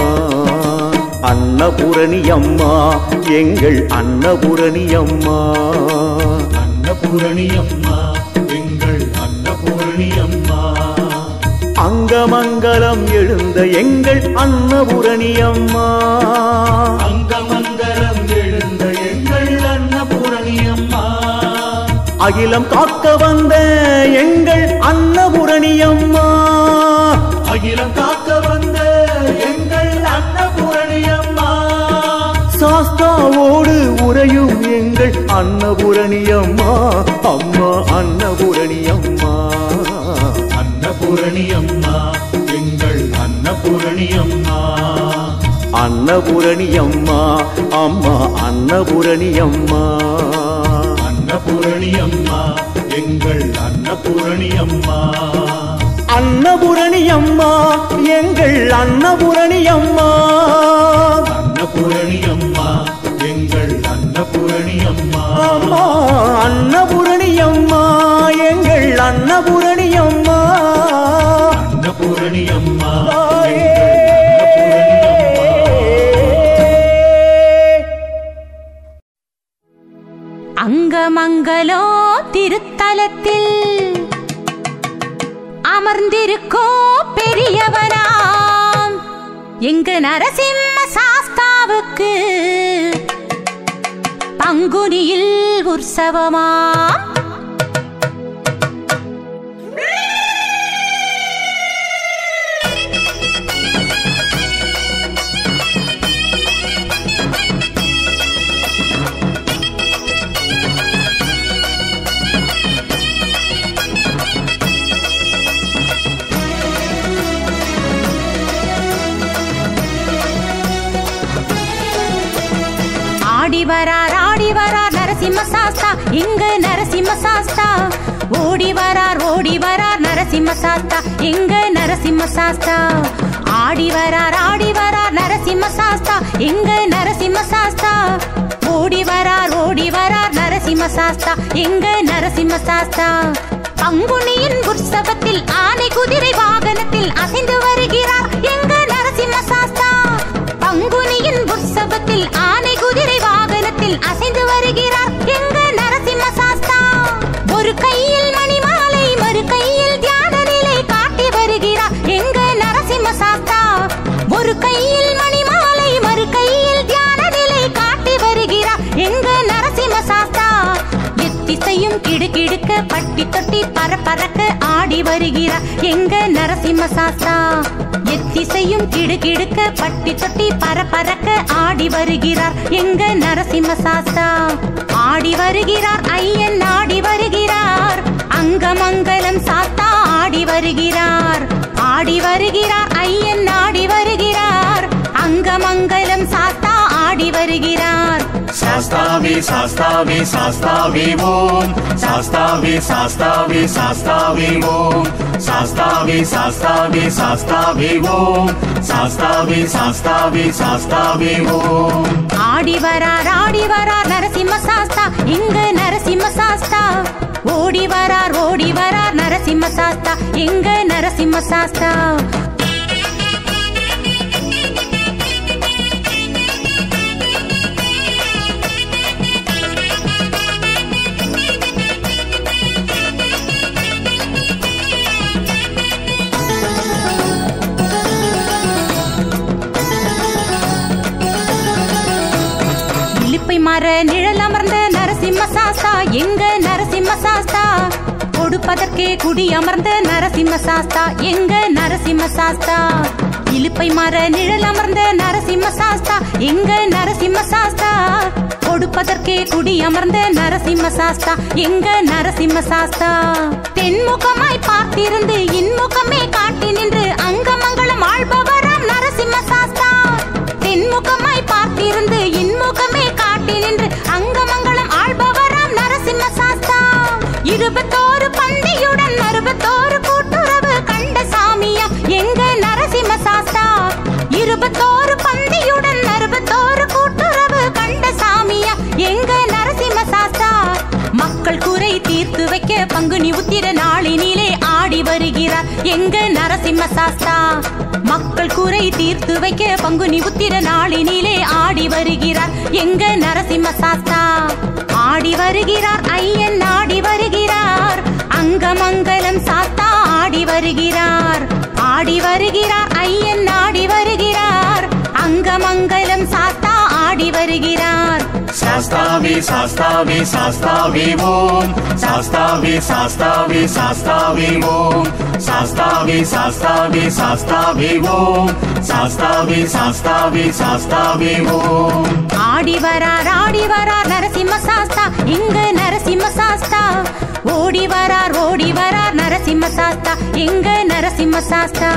[SPEAKER 6] அன்னபூரணி அம்மா எங்கள் அன்னபூரணி அம்மா
[SPEAKER 5] அன்னபூரணி அம்மா எங்கள் அன்னபூரணி அம்மா
[SPEAKER 6] அங்கமங்கலம் எழுந்த எங்கள் அன்னபூரணி அம்மா
[SPEAKER 5] அங்கமங்கலம் எழுந்த எங்கள் அன்னபூரணி அம்மா
[SPEAKER 6] அகிலம் காக்க வந்த எங்கள் அன்னபூரணி அம்மா
[SPEAKER 5] அகிலம் காக்க வந்த எங்கள் அன்னபூரணி அம்மா
[SPEAKER 6] சாஸ்தாவோடு உறையும் எங்கள் அன்னபூரணி அம்மா அம்மா அன்னபூரணி அம்மா
[SPEAKER 5] அன்னபூரணி அம்மா எங்கள் அன்னபூரணி அம்மா
[SPEAKER 6] அன்னபூரணி அம்மா அம்மா அன்னபூரணி அம்மா
[SPEAKER 5] அன்னபூரணி அம்மா எங்கள் அன்னபூரணி அம்மா
[SPEAKER 6] அன்னபூரணி அம்மா எங்கள் அன்னபூரணி அம்மா
[SPEAKER 5] அன்னபூரணி அம்மா எங்கள் அன்னபூரணி அம்மா
[SPEAKER 6] அம்மா அன்னபூரணி அம்மா எங்கள் அன்னபூரணி அம்மா
[SPEAKER 5] அன்னபூரணி அம்மா
[SPEAKER 6] தாயே.
[SPEAKER 1] அங்கமங்கலோ திருத்தலத்தில் அமர்ந்திருக்கோ பெரியவனாம் எங்க நரசிம்ம சாஸ்தாவுக்கு பங்குனியில் உற்சவமாம் ஆடி வரார் ஆடி வரார் நரசிம்ம சாஸ்தா இங்கு நரசிம்ம சாஸ்தா ஓடி வரார் ஓடி வரார் நரசிம்ம சாஸ்தா இங்கு நரசிம்ம சாஸ்தா ஆடி வரார் ஆடி வரார் நரசிம்ம சாஸ்தா இங்கு நரசிம்ம சாஸ்தா ஓடி வரார் ஓடி வரார் நரசிம்ம சாஸ்தா இங்கு நரசிம்ம சாஸ்தா பங்குனியின் உற்சவத்தில் ஆனை குதிரை வாகனத்தில் அசைந்து வருகிறார் எங்க நரசிம்ம சாஸ்தா பங்குனியின் உற்சவத்தில் ஆனை குதிரை வாகனத்தில் அசைந்து வருகிறார் எங்க நரசிம்ம சாஸ்தா ஒரு கையில் மணிமாலை மறு கையில் தியான நிலை காட்டி வருகிறார் எங்க நரசிம்ம சாஸ்தா ஒரு கையில் மணிமாலை மறு கையில் தியான நிலை காட்டி வருகிறார் எங்க நரசிம்ம சாஸ்தா எத்திசையும் கிடுகிடுக்க பட்டி தொட்டி பரபரக்க ஆடி வருகிறார் எங்க நரசிம்ம சாஸ்தா எத்திசையும் கிடுகிடுக்க பட்டி தொட்டி பரபரக்க ஆடி வருகிறார் எங்க நரசிம்ம சாஸ்தா ஆடி வருகிறார் ஐயன் ஆடி வருகிறார் அங்கமங்கலம் சாஸ்தா ஆடி வருகிறார் ஆடி வருகிறார் ஐயன் ஆடி வருகிறார் அங்கமங்கலம் சாஸ்தா ஆடி வருகிறார்
[SPEAKER 5] சாஸ்தாவே சாஸ்தாவே சாஸ்தாவே ஓம் சாஸ்தாவே சாஸ்தாவே சாஸ்தாவே ஓம் சாஸ்தாவே சாஸ்தாவே சாஸ்தாவே ஓம் சாஸ்தாவே சாஸ்தாவே சாஸ்தாவே ஓம்
[SPEAKER 1] ஆடி வரார் ஆடி வரார் நரசிம்ம சாஸ்தா இங்கு நரசிம்ம சாஸ்தா ஓடி வரார் ஓடி வரார் நரசிம்ம சாஸ்தா இங்கு நரசிம்ம சாஸ்தா இலிப்பை மர நிழல் அமர்ந்த நரசிம்ம சாஸ்தா எங்க நரசிம்ம சாஸ்தா கொடுப்பதற்கே குடி அமர்ந்த நரசிம்ம சாஸ்தா எங்க நரசிம்ம சாஸ்தா இலுப்பை மர நிழல் அமர்ந்த நரசிம்ம சாஸ்தா எங்க நரசிம்ம சாஸ்தா கொடுப்பதற்கே குடி அமர்ந்த நரசிம்ம சாஸ்தா எங்க நரசிம்ம சாஸ்தா தென்முகமாய் பார்த்திருந்து இன்முகமே காட்டி நின்று அங்கமங்கலம் ஆள்பவராம் நரசிம்ம சாஸ்தா தென்முகமாய் பார்த்திருந்து இன்முகமே காட்டி நின்று அங்கமங்கலம் ஆள்பவராம் நரசிம்ம சாஸ்தா இருபத்தோரு பந்தியுடன் அறுபத்தோரு கூட்டுறவு கண்ட சாமியா எங்க நரசிம்ம சாஸ்தா இருபத்தோரு பந்தியுடன் அறுபத்தோரு கூட்டுறவு கண்ட சாமியா எங்க நரசிம்ம சாஸ்தா மக்கள் குறை தீர்த்து வைக்க பங்குனி உத்திர நாளினிலே ஆடி வருகிறார் எங்க நரசிம்ம சாஸ்தா மக்கள் குறை தீர்த்து வைக்க பங்குனி உத்திர நாளினிலே ஆடி வருகிறார் எங்க நரசிம்ம சாஸ்தா ஆடி வருகிறார் ஐயன் ஆடி வருகிறார் அங்கமங்கலம் சாஸ்தா ஆடி வருகிறார் ஆடி வருகிறார் ஐயன் ஆடி வருகிறார் அங்கமங்கலம் சாஸ்தா ஆடி வருகிறார்
[SPEAKER 5] சாஸ்தாவே சாஸ்தாவே சாஸ்தாவே ஓம் சாஸ்தாவே சாஸ்தாவே சாஸ்தாவே ஓம் சாஸ்தாவே சாஸ்தாவே சாஸ்தாவே ஓம் சாஸ்தாவே சாஸ்தாவே சாஸ்தாவே ஓம்
[SPEAKER 1] ஆடி வரார் ஆடி வரார் நரசிம்ம சாஸ்தா இங்கு நரசிம்ம சாஸ்தா ஓடி வரார் ஓடி வரார் நரசிம்ம சாஸ்தா இங்கு நரசிம்ம சாஸ்தா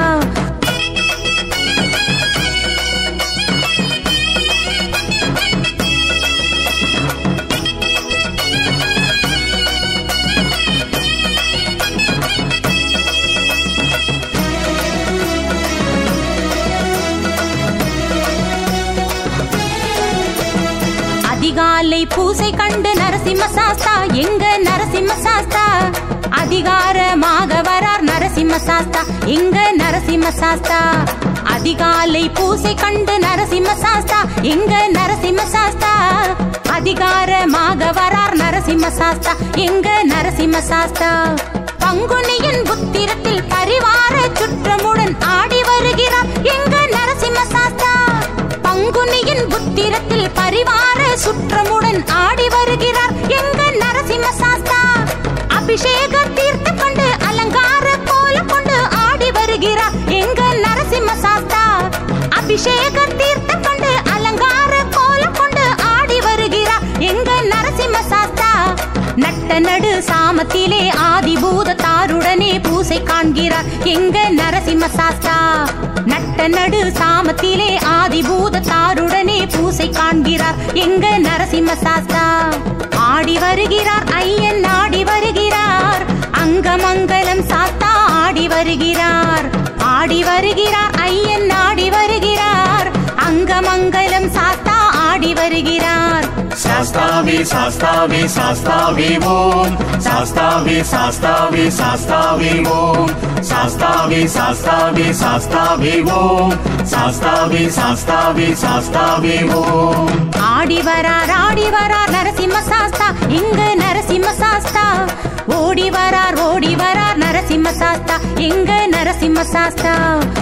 [SPEAKER 1] அதிகாலை பூசை கண்டு நரசிம்ம சாஸ்தா எங்க நரசிம்ம சாஸ்தா அதிகாரமாக வரார் நரசிம்ம சாஸ்தா எங்க நரசிம்ம சாஸ்தா அதிகாலை பூசை கண்டு நரசிம்ம சாஸ்தா எங்க நரசிம்ம சாஸ்தா அதிகாரமாக வரார் நரசிம்ம சாஸ்தா எங்க நரசிம்ம சாஸ்தா பங்குனியின் புத்திரத்தில் பரிவார சுற்றமுடன் ஆடி வருகிறார் எங்க நரசிம்ம சாஸ்தா பங்குனியின் புத்திரத்தில் பரிவார சுற்றமுடன் ஆடி வருகிறார் எங்க நரசிம்ம சாஸ்தா அபிஷேக தீர்த்து கொண்டு அலங்கார கோல கொண்டு ஆடி வருகிறார் எங்க நரசிம்ம சாஸ்தா அபிஷேக தீர்த்து கொண்டு அலங்கார கோல கொண்டு ஆடி வருகிறார் எங்க நரசிம்ம சாஸ்தா நட்ட நடு சாமத்திலே ஆதிபூதத்தாருடனே பூசை காண்கிறார் எங்க நரசிம்ம சாஸ்தா நட்ட நடு சாமத்திலே ஆதிபூதத்தாருடனே பூசை காண்கிறார் எங்க நர நரசிம்ம சாஸ்தா ஆடி வருகிறார் ஐயன் ஆடி வருகிறார் அங்கமங்கலம் சாஸ்தா ஆடி வருகிறார் ஆடி வருகிறார் ஐயன் ஆடி வருகிறார் அங்கமங்கலம் சாஸ்தா ஆடி வருகிறார்
[SPEAKER 5] சாஸ்தாவே சாஸ்தாவே சாஸ்தாவே ஓம் சாஸ்தாவே சாஸ்தாவே சாஸ்தாவே ஓம் சாஸ்தாவே சாஸ்தாவே சாஸ்தாவே ஓம் சாஸ்தாவே சாஸ்தாவே சாஸ்தாவே ஓம்
[SPEAKER 1] ஆடி வரார் ஆடி வரார் நரசிம்ம சாஸ்தா இங்கு நரசிம்ம சாஸ்தா ஓடி வரார் ஓடி வரார் நரசிம்ம சாஸ்தா இங்கு நரசிம்ம சாஸ்தா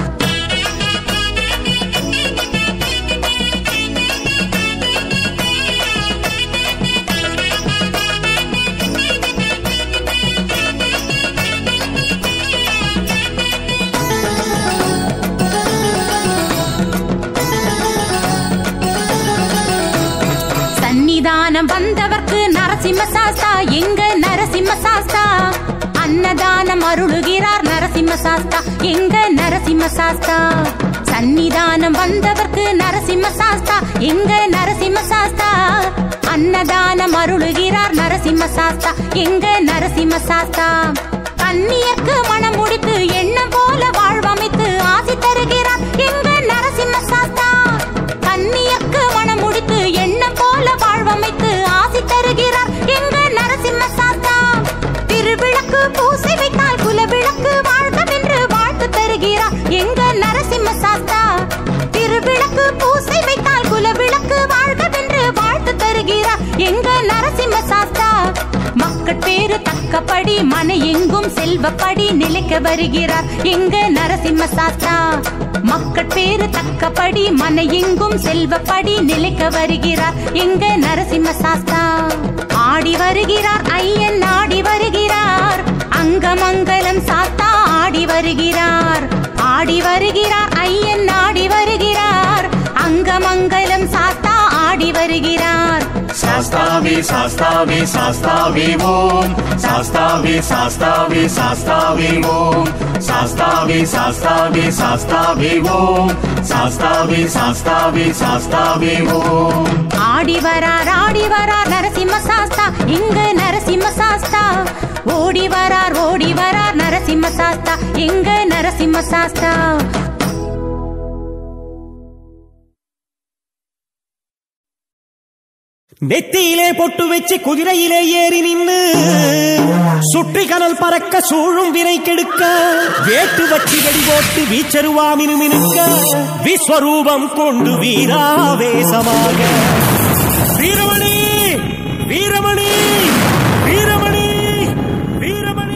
[SPEAKER 1] சன்னிதானம் வந்தவர்க்கு நரசிம்ம சாஸ்தா எங்க நரசிம்ம சாஸ்தா அன்னதானம் அருளுகிறார் நரசிம்ம சாஸ்தா எங்க நரசிம்ம சாஸ்தா சன்னிதானம் வந்தவர்க்கு நரசிம்ம சாஸ்தா எங்க நரசிம்ம சாஸ்தா அன்னதானம் அருளுகிறார் நரசிம்ம சாஸ்தா எங்க நரசிம்ம சாஸ்தா கன்னியர்க்கு மனம் முடித்து எண்ணம் போல வாழ்வமைத்து ஆசி தருகிறார் எங்க நரசிம்ம சாஸ்தா கன்னியர்க்கு மனம் முடித்து எண்ணம் போல வாழ்வமைத்து ஆசி தருகிறார் எங்க நரசிம்ம சாஸ்தா திருவிளக்கு பூசை வைத்தால் குலவிளக்கு வாழ்கவென்று வாழ்த்து தருகிறார் எங்க நரசிம்ம சாஸ்தா திருவிளக்கு பூசை வைத்தால் குலவிளக்கு வாழ்கவென்று வாழ்த்து தருகிறார் எங்க நரசிம்ம சாஸ்தா மக்கள் பேரு தக்கப்படி மன எங்கும் செல்வப்படி நிலைக்க வருகிறார் எங்க நரசிம்ம சாஸ்தா மக்கள் பேரு தக்கப்படி மன எங்கும் செல்வப்படி நிலைக்க வருகிறார் எங்க நரசிம்ம சாஸ்தா ஆடி வருகிறார் ஐயன் ஆடி வருகிறார் அங்கமங்கலம் சாஸ்தா ஆடி வருகிறார் ஆடி வருகிறார் ஐயன் ஆடி வருகிறார் அங்கமங்கலம் சாஸ்தா ஆடி வருகிறார்
[SPEAKER 5] சாஸ்தாவே சாஸ்தாவே சாஸ்தாவே ஓம் சாஸ்தாவே சாஸ்தாவே சாஸ்தாவே ஓம் சாஸ்தாவே சாஸ்தாவே சாஸ்தாவே ஓம் சாஸ்தாவே சாஸ்தாவே சாஸ்தாவே ஓம்
[SPEAKER 1] ஆடி வரார் ஆடி வரார் நரசிம்ம சாஸ்தா இங்கு நரசிம்ம சாஸ்தா ஓடி வரார் ஓடி வரார் நரசிம்ம சாஸ்தா இங்கு நரசிம்ம சாஸ்தா
[SPEAKER 4] நெத்தியிலே பொட்டு வச்சு குதிரையிலே ஏறி நின்னு சுற்றி கனல் பறக்க சூழும் வினை கெடுக்க வேட்டு வச்சி வெடி போட்டு வீச்சருவா மினுமினுக்க விஸ்வரூபம் கொண்டு வீராவேசமாக வீரமணி வீரமணி வீரமணி வீரமணி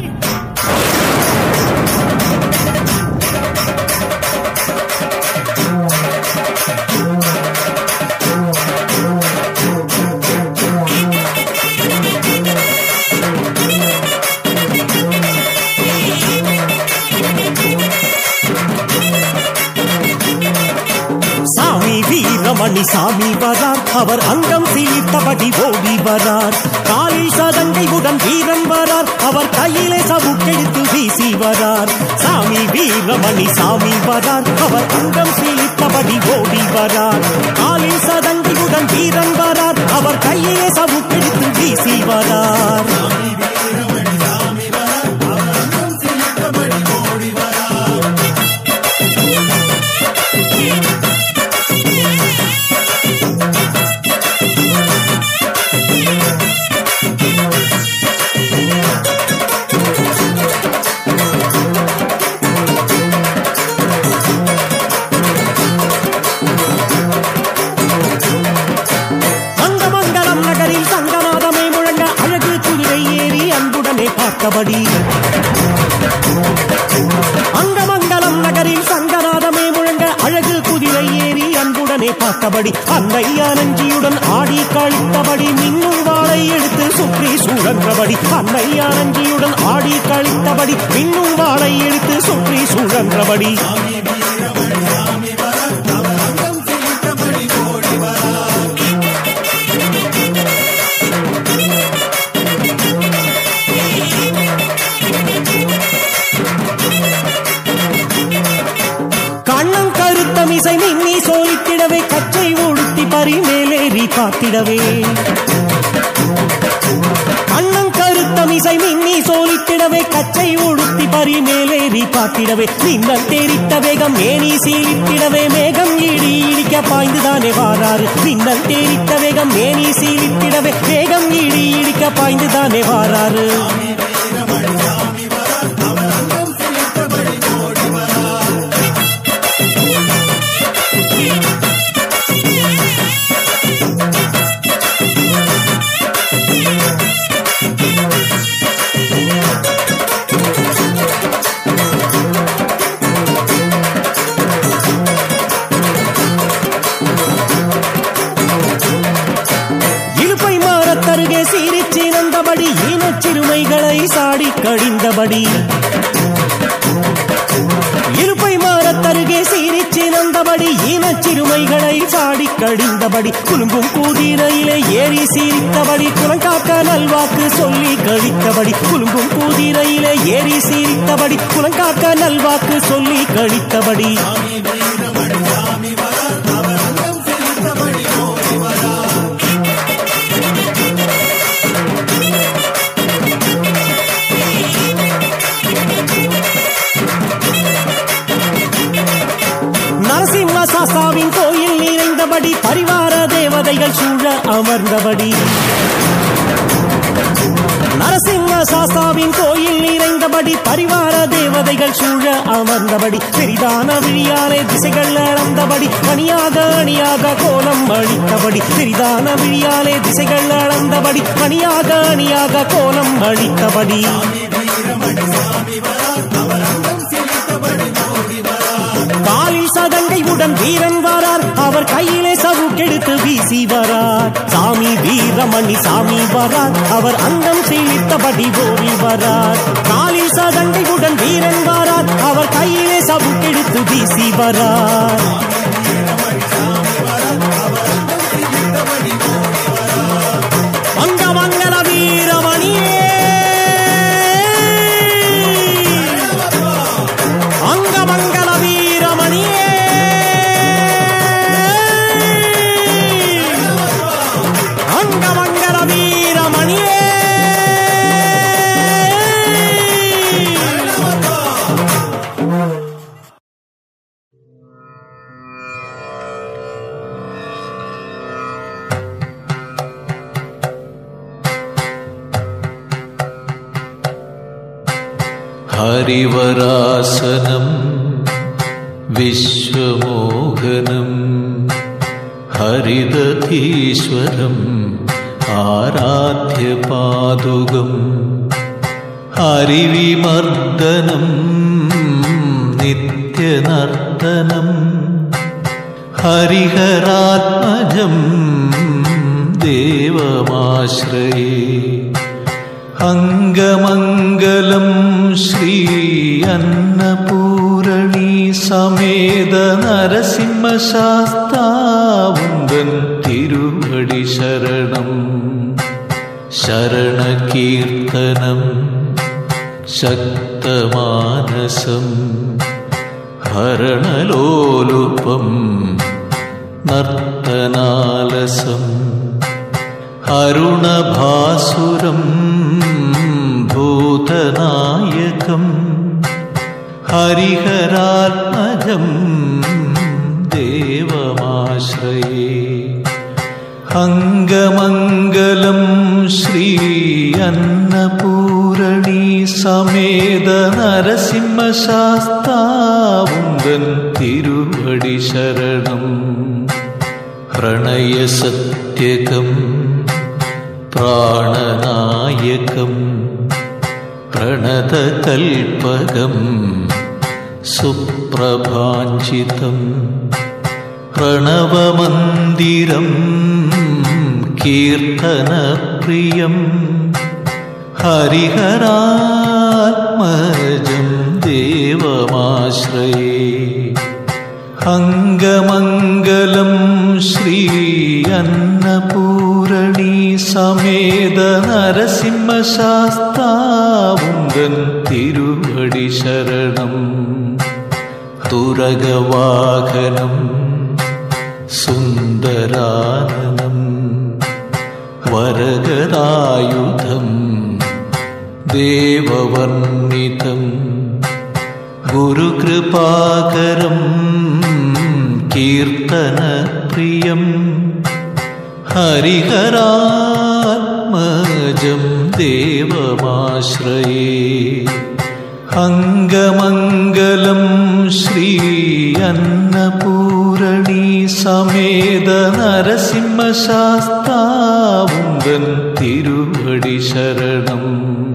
[SPEAKER 4] சாமி வீரமணி சாமி வரார் அவர் அங்கம் சீர்த்தபடி ஓடி வரார் காலில் சதங்கை உடன் வீரன் வரார் அவர் கையிலே சவுக்கெடுத்து வீசி வரார் சாமி வீரமணி சாமி வரார் அவர் அங்கம் சீர்த்தபடி ஓடி வரார் காலில் சதங்கை உடன் வீரன் வரார் அவர் கையிலே சவுக்கெடுத்து வீசி வரார் மங்கமங்கலம் நகரில் சங்கநாதமே முழங்க அழகு குதிரை ஏறி அன்புடனே பார்த்தபடி அங்கமங்கலம் நகரில் சங்கநாதமே முழங்க அழகு குதிரை ஏறி அன்புடனே பார்த்தபடி அன்னை ஆனஞ்சியுடன் ஆடி கழித்தபடி மின்னும் வாளை எடுத்து சுற்றி சுழன்றபடி அன்னை ஆனஞ்சியுடன் ஆடி கழித்தபடி மின்னும் வாளை எடுத்து சுற்றி சுழன்றபடி கண்ணம் கருத்த மிசை மின்னி சோலித்திடவே கச்சை உடுத்தி பறி மேலேறி மேலேறி பார்த்திடவே கண்ணம் கருத்தமிசை மின்னி சோலித்திடவே கச்சை உடுத்தி பறி மேலேறி பார்த்திடவே மின்னல் தேரித்த வேகம் ஏனி சீலித்திடவே மேகம் இடி இடிக்க பாய்ந்துதானே வாராரு மின்னல் தேரித்த வேகம் ஏனி சீலித்திடவே வேகம் இடி இடிக்க பாய்ந்துதானே வாராரு இழுப்பை மாறத்தருகே சீரிச்சி நந்தபடி ஈனச் சிறுமைகளை சாடி கடிந்தபடி இருப்பை மாறத்தருகே சீரிச்சி நந்தபடி ஈனச் சிறுமைகளை சாடி கடிந்தபடி குலுங்கும் கூதிரையிலே ஏறி சீரித்தபடி குலங்காக்க நல்வாக்கு சொல்லி கழித்தபடி குலுங்கும் கூதிரையிலே ஏறி சீரித்தபடி குலங்காக்க நல்வாக்கு சொல்லி கழித்தபடி நரசிம்ம சாஸ்தாவின் கோயில் நிறைந்தபடி பரிவார தேவதைகள் சூழ அமர்ந்தபடி நரசிம்ம சாஸ்தாவின் கோயில் நிறைந்தபடி பரிவார தேவதைகள் சூழ அமர்ந்தபடி பெரிதான விழியாலே திசைகள் அளந்தபடி அணியாக அணியாக கோலம் அழித்தபடி பெரிதான விழியாலே திசைகள் அளந்தபடி அணியாக அணியாக கோலம் அழித்தபடி காலில் சதங்கை உடன் வீரன் வரார் அவர் கையிலே சவுக்கெடுத்து வீசி வரார் சாமி வீரமணி சாமி வரார் அவர் அங்கம் சீலித்தபடி ஓடி வரார் காலில் சதங்கை உடன் வீரன் வரார் அவர் கையிலே சவுக்கெடுத்து வீசி வரார் அங்கமங்கல வீரமணியே அங்கமங்கல வீரமணியே அங்கமங்கல வீரமணியே
[SPEAKER 7] हरिवरासनं विश्वमोहनम् हरिदधीश्वरम् आराध्यपादुगम् हरिविमर्दनं नित्यनर्तनम् हरिहरात्मजं देवमाश्रये अङ्गमङ्गलं श्री अन्नपूரணி சமேத நரசிம்மசாஸ்தாவுந்தன் திருவடி சரணம் சரணகீர்த்தனம் சக்தமானசம் ஹரணலோலுபம் நர்த்தனாலசம் अरुणभासुरं भूतनायकम् हरिहरात्मजं देवमाश्रये अङ्गमङ्गलं श्री अन्नपूरणि समेद नरसिंहशास्ताவுந்தன் திருவடி சரணம் प्रणयसत्यकम् प्राणनायकम् प्रणतकल्पकम् सुप्रभाञ्चितम् प्रणवमन्दिरम् कीर्तनप्रियम् हरिहरात्मजं देवमाश्रये अङ्गमङ्गलं श्री अन्नपूरणि समेद नरसिंहशास्ताவுந்தன் திருவடி சரணம் துரகவாகனம் சுந்தரானனம் वरगदायुधम् देववर्णितम् गुरुकृपाकरं कीर्तनप्रियम् हरिहरात्मजं देवमाश्रये अङ्गमङ्गलं श्री अन्नपूரணி சமேத நரசிம்மசாஸ்தாவுந்தன் திருவடி சரணம்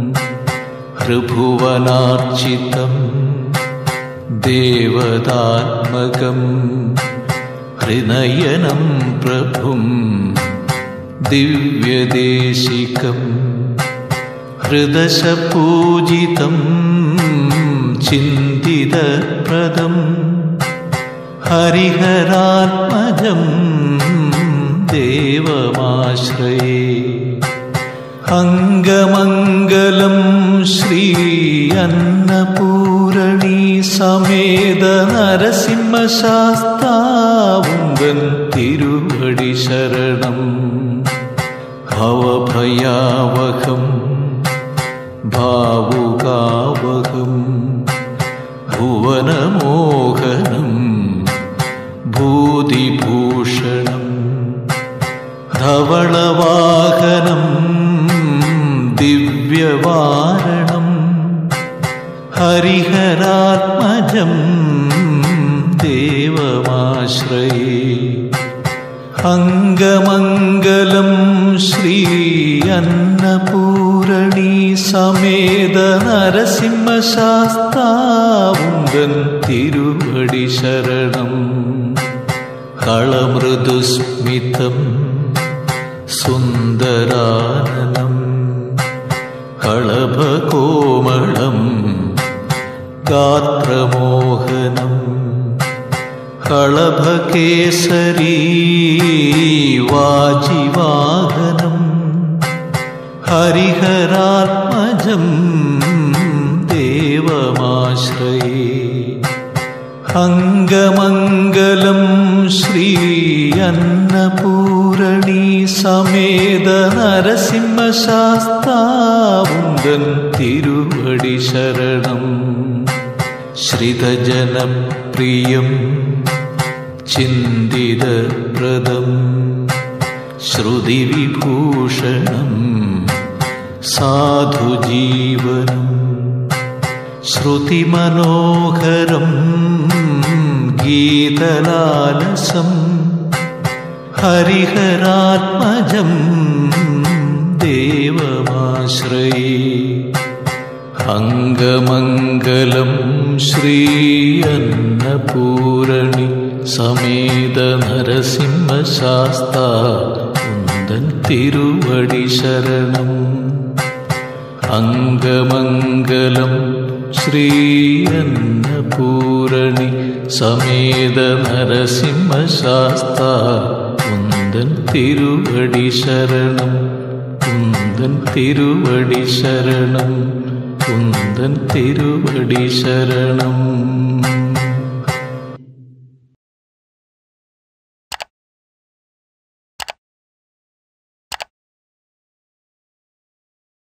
[SPEAKER 7] ரிபுவனார்ச்சிதம் தேவதாத்மகம் हृनयनं प्रभुं दिव्यदेशिकम् हृदशपूजितं चिन्तितप्रदम् हरिहरात्मजं देवमाश्रये अङ्गमङ्गलं श्री अन्नपूரணி சமேத நரசிம்மசாஸ்தாவுந்தன் திருவடி சரணம் பவபயாவகம் பாவுகாவகம் புவனமோகனம் பூதிபூஷணம் धवळवाहनं दिव्यवारणं हरिहरात्मजं देवमाश्रये अङ्गमङ्गलं श्री अन्नपूरणि समेद नरसिंहशास्ताவுந்தன் திருவடி சரணம் களமிருதுஸ்மிதம் सुन्दराननम् कळभकोमलम् गात्रमोहनम् कळभकेसरी वाजिवाहनम् हरिहरात्मजं देवमाश्रये अङ्गमङ्गलं श्री अन्नपूरणि समेद नरसिंहशास्ताவுந்தன் திருவடி சரணம் श्रितजनप्रियं चिन्तितप्रदम् श्रुतिविभूषणं साधुजीवनम् श्रुतिमनोहरं गीतलालसं हरिहरात्मजं देवमाश्रये अङ्गमङ्गलं श्री अन्नपूरणि समेद नरसिंहशास्ता उन्दन् तिरुवडि शरणम् अङ्गमङ्गलं श्री अन्नपूरणि समेद नरसिंहशास्ता उन्दन् तिरुवडि शरणम् उन्दन् तिरुवडि शरणम् उन्दन् तिरुवडि शरणम्